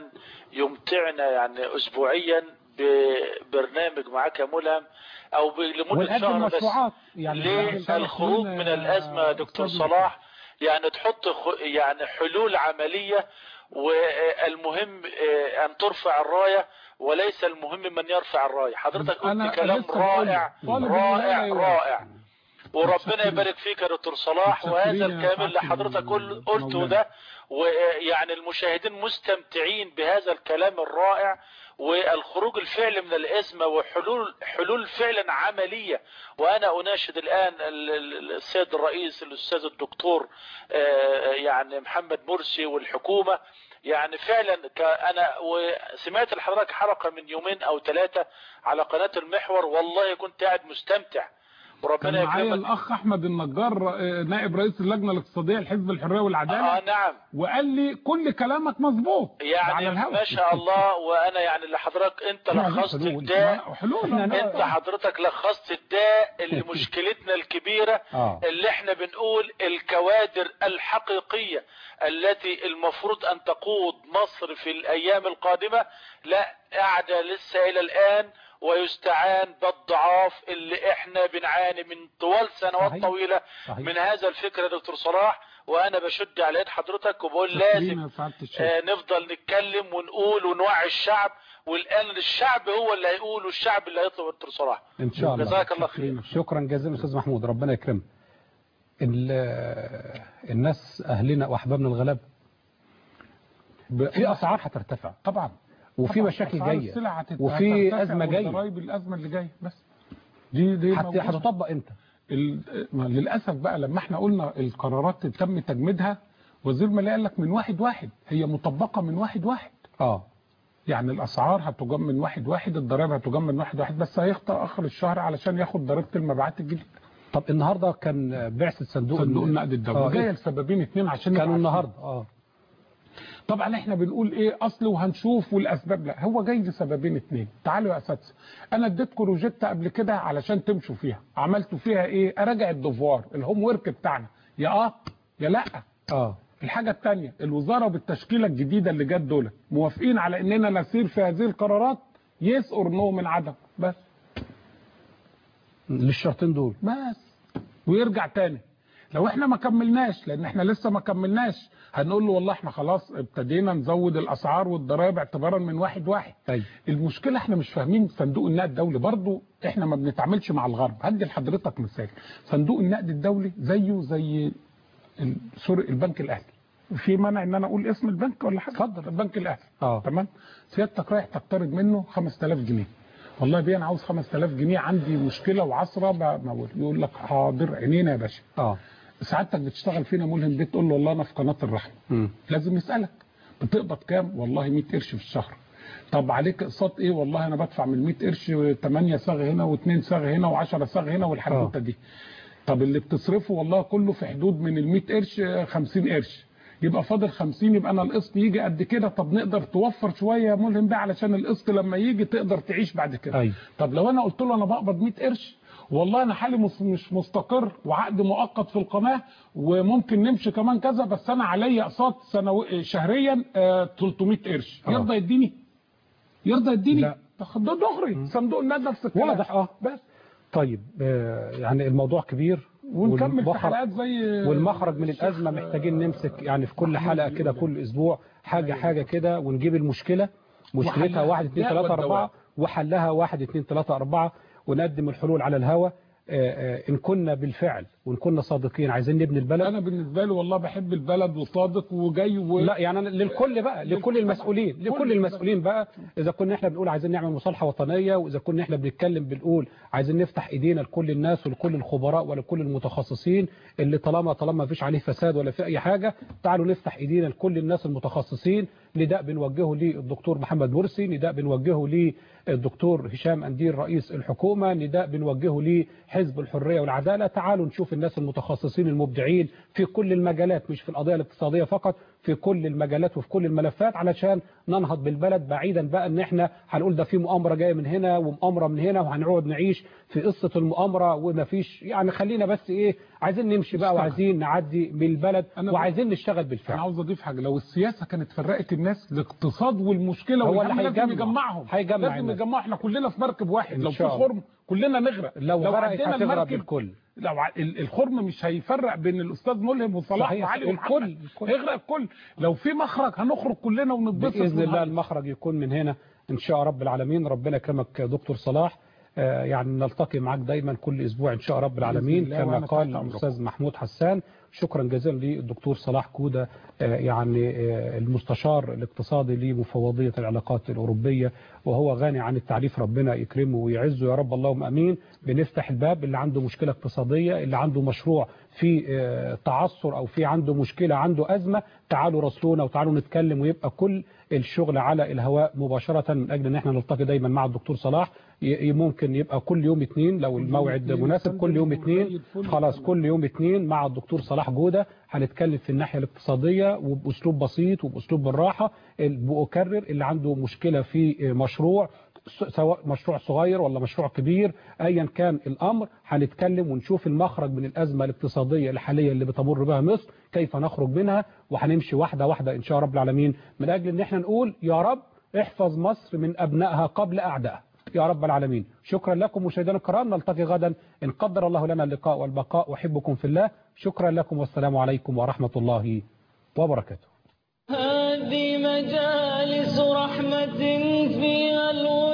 يمتعنا يعني أسبوعيا ببرنامج معاك يا ملهم أو ب- لمدة ونقدم شهر بس مشروعات يعني شرف للخروج لينا من يا الأزمة دكتور أستاذ صلاح يعني تحط خ- يعني حلول عملية والمهم آه، أن ترفع الراية وليس المهم من يرفع الراية حضرتك أنا قلت كلام لسه بقول لك، رائع طالب رائع الولاية يوم. رائع وربنا متشكرين. يبارك فيك يا دكتور صلاح متشكرين وهذا يا الكلام اللي سعادة حضرتك قل- قلته المولانا. ده ويعني المشاهدين مستمتعين بهذا الكلام الرائع والخروج الفعلي من الأزمة وحلول حلول فعلا عملية وأنا أناشد الآن ال- ال- السيد الرئيس الأستاذ الدكتور آه، يعني محمد مرسي والحكومة يعني فعلا ك- أنا وسمعت لحضرتك حلقة من يومين أو ثلاثة على قناة المحور والله كنت قاعد مستمتع وربنا كان معايا يكرمك الاخ احمد النجار آه، نائب رئيس اللجنه الاقتصاديه لحزب الحريه والعداله آه نعم وقال لي كل كلامك مظبوط على يعني الهوا. ما شاء الله وانا يعني اللي حضرتك انت إحنا عايزين لخصت حلول. الداء ما- حلول إحنا أنا- انت حضرتك لخصت الداء اللي مشكلتنا الكبيرة آه. اللي احنا بنقول الكوادر الحقيقية التي المفروض ان تقود مصر في الايام القادمة لا قاعدة لسه الى الان ويستعان بالضعاف اللي احنا بنعاني من طوال سنوات صحيح. طويلة صحيح. من هذا الفكر يا دكتور صلاح وانا بشد على يد حضرتك وبقول شكرين لازم يا سعادة الشيخ. آه، نفضل نتكلم ونقول ونوعي الشعب والان الشعب هو اللي هيقول والشعب اللي هيطلب الدكتور صلاح ان شاء الله جزاك الله خير شكرا جزيلا استاذ محمود ربنا يكرمك ال- الناس اهلنا واحبابنا الغلاب في اسعار هترتفع طبعا وفي طبعاً مشاكل أسعار جايه السلع هتت- وفي هترتفع ازمه جايه والضرايب الازمه اللي جايه بس دي دي هت- موجودة. هتطبق امتى ال- ما للاسف بقى لما احنا قلنا القرارات تم تجميدها وزير الماليه قال لك من واحد واحد هي مطبقه من واحد واحد اه يعني الاسعار هتجم من واحد واحد الضرائب هتجم من واحد واحد بس هيخطأ اخر الشهر علشان ياخد ضريبه المبيعات الجديده طب النهارده كان بعثه صندوق صندوق النقد الدولي آه، جايه إيه؟ لسببين اتنين عشان نبقى كانوا عارفين. النهارده اه طبعا احنا بنقول ايه اصل وهنشوف والاسباب لا هو جاي لسببين اتنين تعالوا يا اساتذه انا اديتكم روجيتا قبل كده علشان تمشوا فيها عملتوا فيها ايه اراجع الدفوار الهوم ورك بتاعنا يا اه يا لا اه الحاجة التانية الوزارة بالتشكيلة الجديدة اللي جت دول موافقين على اننا نسير في هذه القرارات يس اور نو من عدم بس للشرطين دول بس ويرجع تاني لو احنا ما كملناش لان احنا لسه ما كملناش هنقول له والله احنا خلاص ابتدينا نزود الاسعار والضرائب اعتبارا من واحد واحد طيب المشكلة احنا مش فاهمين صندوق النقد الدولي برضو احنا ما بنتعاملش مع الغرب هدي لحضرتك مثال صندوق النقد الدولي زيه زي ال- سوري البنك الاهلي في مانع ان انا اقول اسم البنك ولا حاجه اتفضل البنك الاهلي اه تمام سيادتك رايح تقترض منه 5000 جنيه والله بيه انا عاوز 5000 جنيه عندي مشكله وعصره بمول يقول لك حاضر عينينا يا باشا اه سعادتك بتشتغل فينا ملهم بيه تقول له والله انا في قناه الرحمه مم. لازم يسالك بتقبض كام والله 100 قرش في الشهر طب عليك اقساط ايه والله انا بدفع من 100 قرش 8 صاغ هنا و2 صاغ هنا و10 صاغ هنا والحدوته دي طب اللي بتصرفه والله كله في حدود من ال 100 قرش آه، 50 قرش يبقى فاضل 50 يبقى انا القسط يجي قد كده طب نقدر توفر شويه يا ملهم ده علشان القسط لما يجي تقدر تعيش بعد كده أيوة. طب لو انا قلت له انا بقبض 100 قرش والله انا حالي مس- مش مستقر وعقد مؤقت في القناه وممكن نمشي كمان كذا بس انا عليا اقساط سنوي شهريا آه، 300 قرش آه. يرضى يديني يرضى يديني لا. ده دغري صندوق النقد نفس الكلام واضح اه بس طيب آه يعني الموضوع كبير ونكمل في والمخرج- حلقات زي والمخرج من الشيخ، الازمه محتاجين نمسك يعني في كل محمود حلقه بيقول كده ده. كل اسبوع حاجه حاجه كده ونجيب المشكله مشكلتها وحلها. واحد اتنين الداء تلاته والدواء. اربعه وحلها واحد اتنين تلاته اربعه ونقدم الحلول على الهوا آه، آه، ان كنا بالفعل وان كنا صادقين عايزين نبني البلد انا بالنسبه لي والله بحب البلد وصادق وجاي و... لا يعني أنا للكل بقى لكل المسؤولين لكل المسؤولين بقى اذا كنا احنا بنقول عايزين نعمل مصالحه وطنيه واذا كنا احنا بنتكلم بنقول عايزين نفتح ايدينا لكل الناس ولكل الخبراء ولكل المتخصصين اللي طالما طالما ما فيش عليه فساد ولا في اي حاجه تعالوا نفتح ايدينا لكل الناس المتخصصين نداء بنوجهه للدكتور محمد مرسي نداء بنوجهه للدكتور هشام اندير رئيس الحكومه نداء بنوجهه لحزب الحريه والعداله تعالوا نشوف الناس المتخصصين المبدعين في كل المجالات مش في القضيه الاقتصاديه فقط في كل المجالات وفي كل الملفات علشان ننهض بالبلد بعيدا بقى ان احنا هنقول ده في مؤامره جايه من هنا ومؤامره من هنا وهنقعد نعيش في قصه المؤامره وما فيش يعني خلينا بس ايه عايزين نمشي بقى اشتغل. وعايزين نعدي بالبلد أنا وعايزين نشتغل انا بالفعل عاوز اضيف حاجه لو السياسه كانت فرقت الناس الاقتصاد والمشكله هو والهم اللي لازم هيجمع. يجمعهم هيجمع لازم الناس. يجمعوا احنا كلنا في مركب واحد إن لو في شاء الله. خرم كلنا نغرق لو غرقت عدينا هتغرق المركب بالكل لو ع- ال- الخرم مش هيفرق بين الاستاذ ملهم وصلاح صحيح، وعلي الكل- ومحمد الكل. هيغرق الكل لو في مخرج هنخرج كلنا ونتبسط باذن الله ونهيص. المخرج يكون من هنا ان شاء رب العالمين ربنا يكرمك يا دكتور صلاح آه، يعني نلتقي معاك دايما كل اسبوع ان شاء رب العالمين الله كما وأنا قال تحت أمركم. الاستاذ محمود حسان شكرا جزيلا للدكتور صلاح كوده آه، يعني آه، المستشار الاقتصادي لمفوضيه العلاقات الاوروبيه وهو غني عن التعريف ربنا يكرمه ويعزه يا رب اللهم امين بنفتح الباب اللي عنده مشكله اقتصاديه اللي عنده مشروع في آه، تعثر او في عنده مشكله عنده ازمه تعالوا راسلونا وتعالوا نتكلم ويبقى كل الشغل على الهواء مباشره من اجل ان احنا نلتقي دايما مع الدكتور صلاح ي- ي- ممكن يبقى كل يوم اثنين لو الموعد اثنين مناسب كل يوم وزي اثنين الفل. خلاص كل يوم اثنين مع الدكتور صلاح جوده هنتكلم في الناحيه الاقتصاديه وباسلوب بسيط وباسلوب بالراحه ال- بأكرر اللي عنده مشكله في مشروع س- سواء مشروع صغير ولا مشروع كبير ايا كان الامر هنتكلم ونشوف المخرج من الازمه الاقتصاديه الحاليه اللي بتمر بها مصر كيف نخرج منها وهنمشي واحده واحده ان شاء رب العالمين من اجل ان احنا نقول يا رب احفظ مصر من ابنائها قبل اعدائها يا رب العالمين شكرا لكم مشاهدينا الكرام نلتقي غدا إن قدر الله لنا اللقاء والبقاء أحبكم في الله شكرا لكم والسلام عليكم ورحمة الله وبركاته هذه مجالس رحمة فيها الوفاء